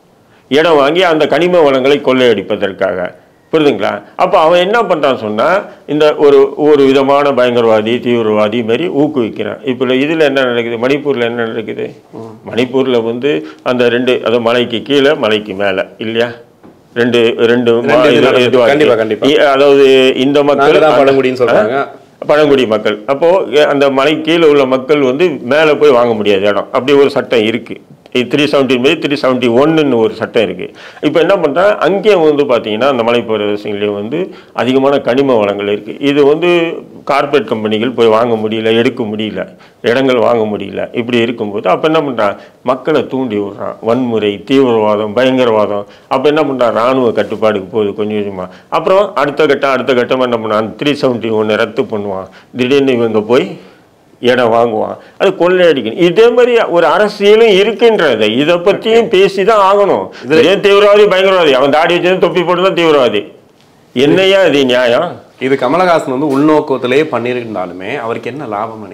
இடம் வாங்கி அந்த கனிம வளங்களை கொள்ளையடிப்பதற்காக புரியுதுங்களா அப்போ அவன் என்ன பண்ணுறான் சொன்னால் இந்த ஒரு ஒரு விதமான பயங்கரவாதி தீவிரவாதி மாதிரி ஊக்குவிக்கிறான் இப்போ இதில் என்ன நடக்குது மணிப்பூரில் என்ன நடக்குது மணிப்பூரில் வந்து அந்த ரெண்டு அது மலைக்கு கீழே மலைக்கு மேலே இல்லையா ரெண்டு ரெண்டு மா- ரெண்டு இது இது- நடக்குது. இதுவா கண்டிப்பா, இருக்கு. கண்டிப்பா. இ- அதாவது இந்த மக்கள் நாங்க தான் அந்த- பழங்குடின்னு சொல்றாங்க. பழங்குடி மக்கள் அப்போ எ- அந்த மலை கீழே உள்ள மக்கள் வந்து மேலே போய் வாங்க முடியாது இடம் அப்படி ஒரு சட்டம் இருக்கு த்ரீ செவன்ட்டி மாரி த்ரீ செவன்ட்டி ஒன்னுன்னு ஒரு சட்டம் இருக்கு இப்போ என்ன பண்றா அங்கேயும் வந்து பார்த்தீங்கன்னா அந்த மலை பிரதேசங்களையும் வந்து அதிகமான கனிம வளங்கள் இருக்கு இது வந்து கார்ப்பரேட் கம்பெனிகள் போய் வாங்க முடியல எடுக்க முடியல இடங்கள் வாங்க முடியல இப்படி இருக்கும்போது அப்போ என்ன பண்றான் மக்களை தூண்டி விடுறான் வன்முறை தீவிரவாதம் பயங்கரவாதம் அப்போ என்ன பண்றான் ராணுவ கட்டுப்பாடுக்கு போகுது கொஞ்சம் கொஞ்சமா அப்புறம் அடுத்த கட்டம் அடுத்த கட்டமாக என்ன பண்ணுவான் த்ரீ செவன்ட்டி ஒன்று ரத்து பண்ணுவான் திடீர்னு இவங்க போய் இடம் வாங்குவான் அது கொள்ளையடிக்கணும் இதே மாதிரி ஒரு அரசியலும் இருக்கின்றது இதை பற்றியும் பேசி தான் ஆகணும் ஏன் தீவிரவாதி பயங்கரவாதி அவன் தாடி வச்சு தொப்பி போட்டு தான் தீவிரவாதி என்னையா இது நியாயம் இது கமலஹாசன் வந்து உள்நோக்கத்திலேயே பண்ணியிருந்தாலுமே அவருக்கு என்ன லாபம் நினைக்கிறீங்க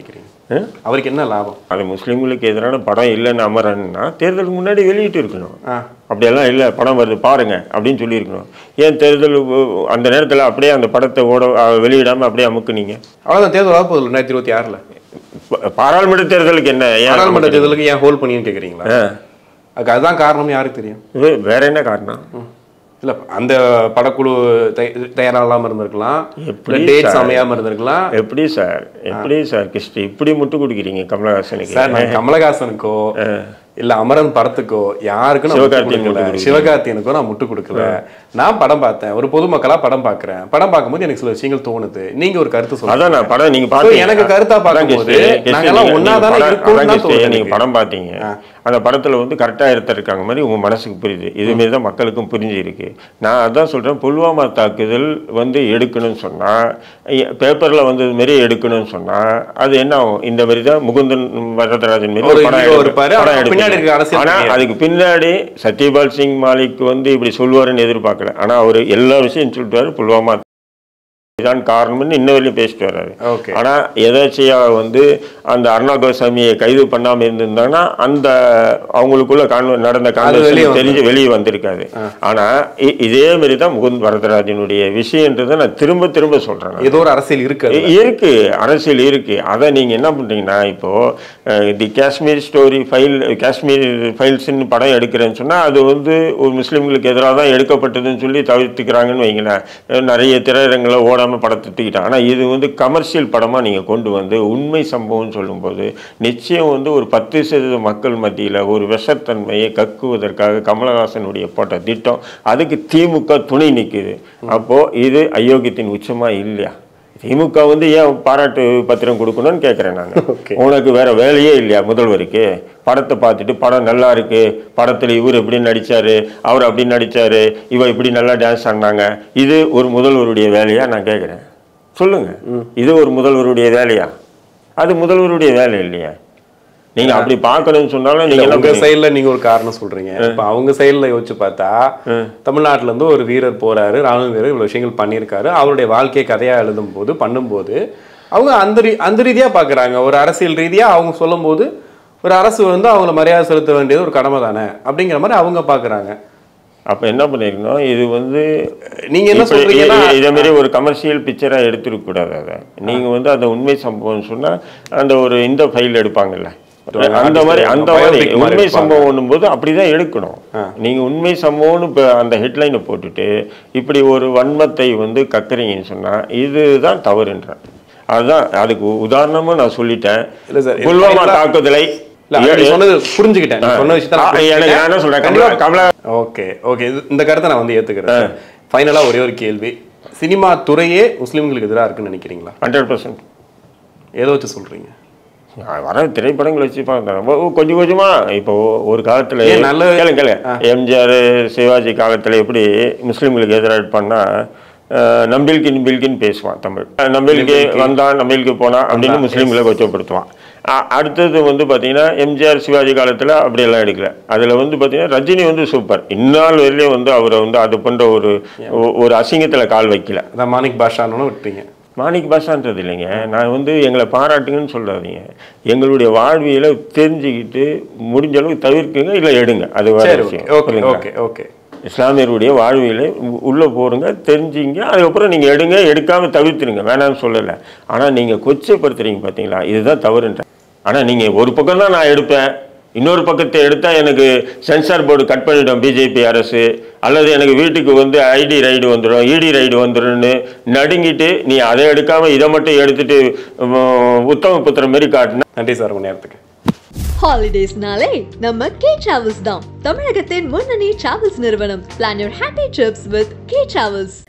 அவருக்கு என்ன லாபம் அது முஸ்லீம்களுக்கு எதிரான படம் இல்லைன்னு அமரன்னா தேர்தலுக்கு முன்னாடி வெளியிட்டு இருக்கணும் ஆ. அப்படியெல்லாம் இல்லை படம் வருது பாருங்க அப்படின்னு சொல்லியிருக்கணும் ஏன் தேர்தல் உ- அந்த நேரத்தில் அப்படியே அந்த படத்தை ஓட அஹ், வெளியிடாம அப்படியே அமுக்குனீங்க அவ்வளோதான் தேர்தல் வரப்போகுது ரெண்டாயிரத்தி இருபத்தி ஆறில் ப- பாராளுமன்ற தேர்தலுக்கு என்ன ஏன் நாடாளுமன்ற அமுக்குனீங்க? தேர்தலுக்கு ஏன் ஹோல்ட் பண்ணின்னு கேட்குறீங்களா ஆ. அதுக்கு அதுதான் காரணம் யாருக்கு தெரியும் இது வேற என்ன காரணம் இல்ல அந்த படக்குழு தய- தயாராகாம இருந்திருக்கலாம் எப்படி டேட்ஸ் சார்? அமையாம இருந்திருக்கலாம் எப்படி சார் எப்படி சார் கிறிஸ்டி இப்படி முட்டு கொடுக்குறீங்க கமலஹாசனுக்கு சார் நான் கமலஹாசனுக்கோ இல்ல அமரன் படத்துக்கோ யாருக்கும் நான் முட்டு சிவகார்த்திகேயன் கொடுக்கல முட்டு கொடுக்கல. சிவகார்த்தியனுக்கோ நான் முட்டு கொடுக்கல நான் படம் பார்த்தேன் ஒரு பொதுமக்களா படம் பார்க்கறேன் படம் பார்க்கும்போது எனக்கு சில விஷயங்கள் தோணுது நீங்க ஒரு கருத்து சொல்லுங்க அதான் நான் படம் நீங்க So, பாத்தீங்க எனக்கு கருத்தா அதான் பார்க்கும்போது கிறிஸ்டி, கிறிஸ்டி, நாங்கெல்லாம் நீங்க- ஒண்ணா நீங்க தானே படம்- இருக்கோம்னு அதான் தான் கிறிஸ்டி, தோணுது நீங்க எனக்கு. படம் பார்த்தீங்க அந்த படத்துல வந்து கரெக்டா எடுத்திருக்காங்க மாதிரி உங்க மனசுக்கு புரியுது இது மாரி தான் மக்களுக்கும் புரிஞ்சிருக்கு நான் அதான் சொல்றேன் புல்வாமா தாக்குதல் வந்து எடுக்கணும்னு சொன்னா ஐ- பேப்பர்ல வந்தது மாரி எடுக்கணும்னு சொன்னா அது என்ன ஆகும் இந்த மாதிரி தான் முகுந்தன் வரதராஜன் மாரி ஒரு ஒரு படம் hero எடுக்க- இருப்பாரு, படம் ஆனா பின்னாடி எடுக்கணும். இருக்க அரசியல் ஆனா தெரியாது. அதுக்கு பின்னாடி சத்யபால் சிங் மாலிக் வந்து இப்படி சொல்லுவாருன்னு எதிர்பார்க்கல ஆனா அவர் எல்லா விஷயம் சொல்லிட்டாரு புல்வாமா இதான் காரணம்னு இன்ன வரையும் பேசிட்டு வர்றாரு Okay. ஆனா எதாச்சியா வந்து அந்த அருணா கோசாமியை கைது பண்ணாம இருந்திருந்தாங்கன்னா அந்த அவங்களுக்குள்ள கான்வ நடந்த அது வெளிய கான்வர்சேஷன் தெரிஞ்சு வெளியே வந்திருக்காது ஆனா இ- இதே மாதிரி தான் முகுந்த் வரதராஜனுடைய விஷயன்றதை நான் திரும்ப திரும்ப சொல்றேன் நான். ஏதோ ஒரு அரசியல் இருக்கு அதுல. இ- இருக்கு அரசியல் இருக்கு அதை நீங்க என்ன பண்றீங்கன்னா இப்போ அஹ், the Kashmir story file Kashmir ஃபைல்ஸ்னு படம் எடுக்கிறேன்னு சொன்னா அது வந்து ஒரு முஸ்லீம்களுக்கு எதிராக தான் எடுக்கப்பட்டதுன்னு சொல்லி தவிர்த்துக்கிறாங்கன்னு வைங்களேன் அஹ், நிறைய திரையரங்களை ஓடாம படத்தை தூக்கிட்டாங்க ஆனா இது வந்து கமர்ஷியல் படமா நீங்க கொண்டு வந்து உண்மை சம்பவம்னு சொல்லும்போது நிச்சயம் வந்து ஒரு பத்து சதவீத மக்கள் மத்தியில ஒரு விஷத்தன்மையை கக்குவதற்காக கமலஹாசனுடைய போட்ட திட்டம் அதுக்கு திமுக துணை நிக்குது அப்போ இது அயோக்கியத்தின் உச்சமா இல்லையா திமுக வந்து ஏன் பாராட்டு பத்திரம் கொடுக்கணும்னு கேட்குறேன் நான் உனக்கு வேற வேலையே இல்லையா முதல்வருக்கு படத்தை பார்த்துட்டு படம் நல்லா இருக்கு படத்தில் இவர் இப்படி நடிச்சாரு அவர் அப்படி நடிச்சாரு இவ இப்படி நல்லா டான்ஸ் ஆடினாங்க இது ஒரு முதல்வருடைய வேலையா நான் கேட்குறேன் சொல்லுங்க இது ஒரு முதல்வருடைய வேலையா அது முதல்வருடைய வேலை இல்லையா நீங்க அப்படி பார்க்கணும்னு சொன்னாலும் இல்ல, நீங்க என்ன உங்க பண்ணுவீங்க? சைடுல நீங்க ஒரு காரணம் சொல்றீங்க இப்ப அவங்க சைடுல யோசிச்சு பார்த்தா தமிழ்நாட்டுல இருந்து ஒரு வீரர் போறாரு ராணுவ வீரர் இவ்வளவு விஷயங்கள் பண்ணியிருக்காரு அவருடைய வாழ்க்கை கதையா எழுதும் போது பண்ணும்போது அவங்க அந்த ரீ- அந்த ரீதியா பாக்குறாங்க ஒரு அரசியல் ரீதியா அவங்க சொல்லும்போது ஒரு அரசு வந்து அவங்கள மரியாதை செலுத்த வேண்டியது ஒரு கடமை தானே அப்படிங்கிற மாதிரி அவங்க பாக்குறாங்க அப்ப என்ன பண்ணிருக்கணும் இது வந்து நீங்க என்ன இப்ப சொல்றீங்கன்னா இ- இதே மாதிரி ஒரு கமர்ஷியல் பிக்சரா எடுத்துருக்க கூடாது அதை நீங்க வந்து அந்த உண்மை சம்பவம் சொன்னா அந்த ஒரு இந்த ஃபைல் எடுப்பாங்கல்ல அந்த மாதிரி அந்த மாதிரி Biopic மாதிரி உண்மை எடுப்பாங்க. சம்பவம் போது அப்படிதான் எடுக்கணும் நீங்க உண்மை சம்பவம்னு இப்ப அந்த ஹெட்லைனை போட்டுட்டு இப்படி ஒரு வன்மத்தை வந்து கக்குறீங்கன்னு சொன்னா இதுதான் தவறுன்ற அதுதான் அதுக்கு உதாரணமா நான் சொல்லிட்டேன் இல்ல சார், புல்வாமா final ஆ- தாக்குதலை இல்ல, அது நீ சொன்னது புரிஞ்சுக்கிட்டேன் நீ சொன்ன விஷயத்த நான் ஆ, எனக்கு நான் என்ன சொல்றேன் கமலா கமலா ஓகே ஓகே இந்த கருத்தை நான் வந்து ஏத்துக்கிறேன் ஃபைனலா ஒரே ஒரு கேள்வி சினிமா துறையே முஸ்லிம்களுக்கு எதிராக இருக்குன்னு நினைக்கிறீங்களா ஹண்ட்ரட் பர்சன்ட் ஏதோ வச்சு சொல்றீங்க வர திரைப்படங்கள் வச்சு பார்க்குறேன் கொஞ்சம் கொஞ்சமா இப்போ ஒரு காலத்துல ஏன் நல்ல- கேளுங்க கேளுங்க எம்ஜிஆர் சிவாஜி காலத்துல எப்படி முஸ்லீம்களுக்கு எதிராக பண்ணா அஹ், நம்பில்கி நிம்பில்கின்னு பேசுவான் தமிழ் அஹ், நம்பில்கி வந்தான் நம்பில்கி போனா அப்படின்னு முஸ்லீம்களை கொச்சப்படுத்துவான் அ- அடுத்தது வந்து பார்த்தீங்கன்னா எம்ஜிஆர் சிவாஜி காலத்தில் அப்படியெல்லாம் எடுக்கல அதில் வந்து பார்த்தீங்கன்னா ரஜினி வந்து சூப்பர் இந்நாள் வரையிலையும் வந்து அவரை வந்து அது போன்ற ஒரு ஒ- ஒரு அசிங்கத்தில் கால் வைக்கல அதான் மாணிக் பாஷான்னு விட்டீங்க மாணிக் பாஷான்றது இல்லைங்க நான் வந்து எங்களை பாராட்டுங்கன்னு சொல்லாதீங்க எங்களுடைய வாழ்வியலை தெரிஞ்சுக்கிட்டு முடிஞ்ச அளவுக்கு தவிர்க்குங்க இல்லை எடுங்க அது வேற சரி ஓகே விஷயம் ஓகே புரியுதுங்களா? ஓகே ஓகே இஸ்லாமியருடைய வாழ்வியலை உ- உள்ள போருங்க தெரிஞ்சுங்க அதுக்கப்புறம் நீங்க எடுங்க எடுக்காம தவிர்த்துருங்க வேணாம்னு சொல்லலை ஆனா நீங்க கொச்சைப்படுத்துறீங்க பாத்தீங்களா இதுதான் தவறுன்ற ஆனா நீங்க ஒரு பக்கம் தான் நான் எடுப்பேன் இன்னொரு பக்கத்தை எடுத்தா எனக்கு சென்சார் போர்டு கட் பண்ணிடும் பிஜேபி அரசு அல்லது எனக்கு வீட்டுக்கு வந்து ஐடி ரைடு வந்துடும் இடி ரைடு வந்துடும்னு நடுங்கிட்டு நீ அதை எடுக்காம இதை மட்டும் எடுத்துட்டு உம், உத்தம புத்திர மாதிரி காட்டினா நன்றி சார் உங்க நேரத்துக்கு ஹாலிடேஸ்னாலே நம்ம கே டிராவல்ஸ் தான் தமிழகத்தின் முன்னணி டிராவல்ஸ் நிறுவனம் plan your happy trips with K travels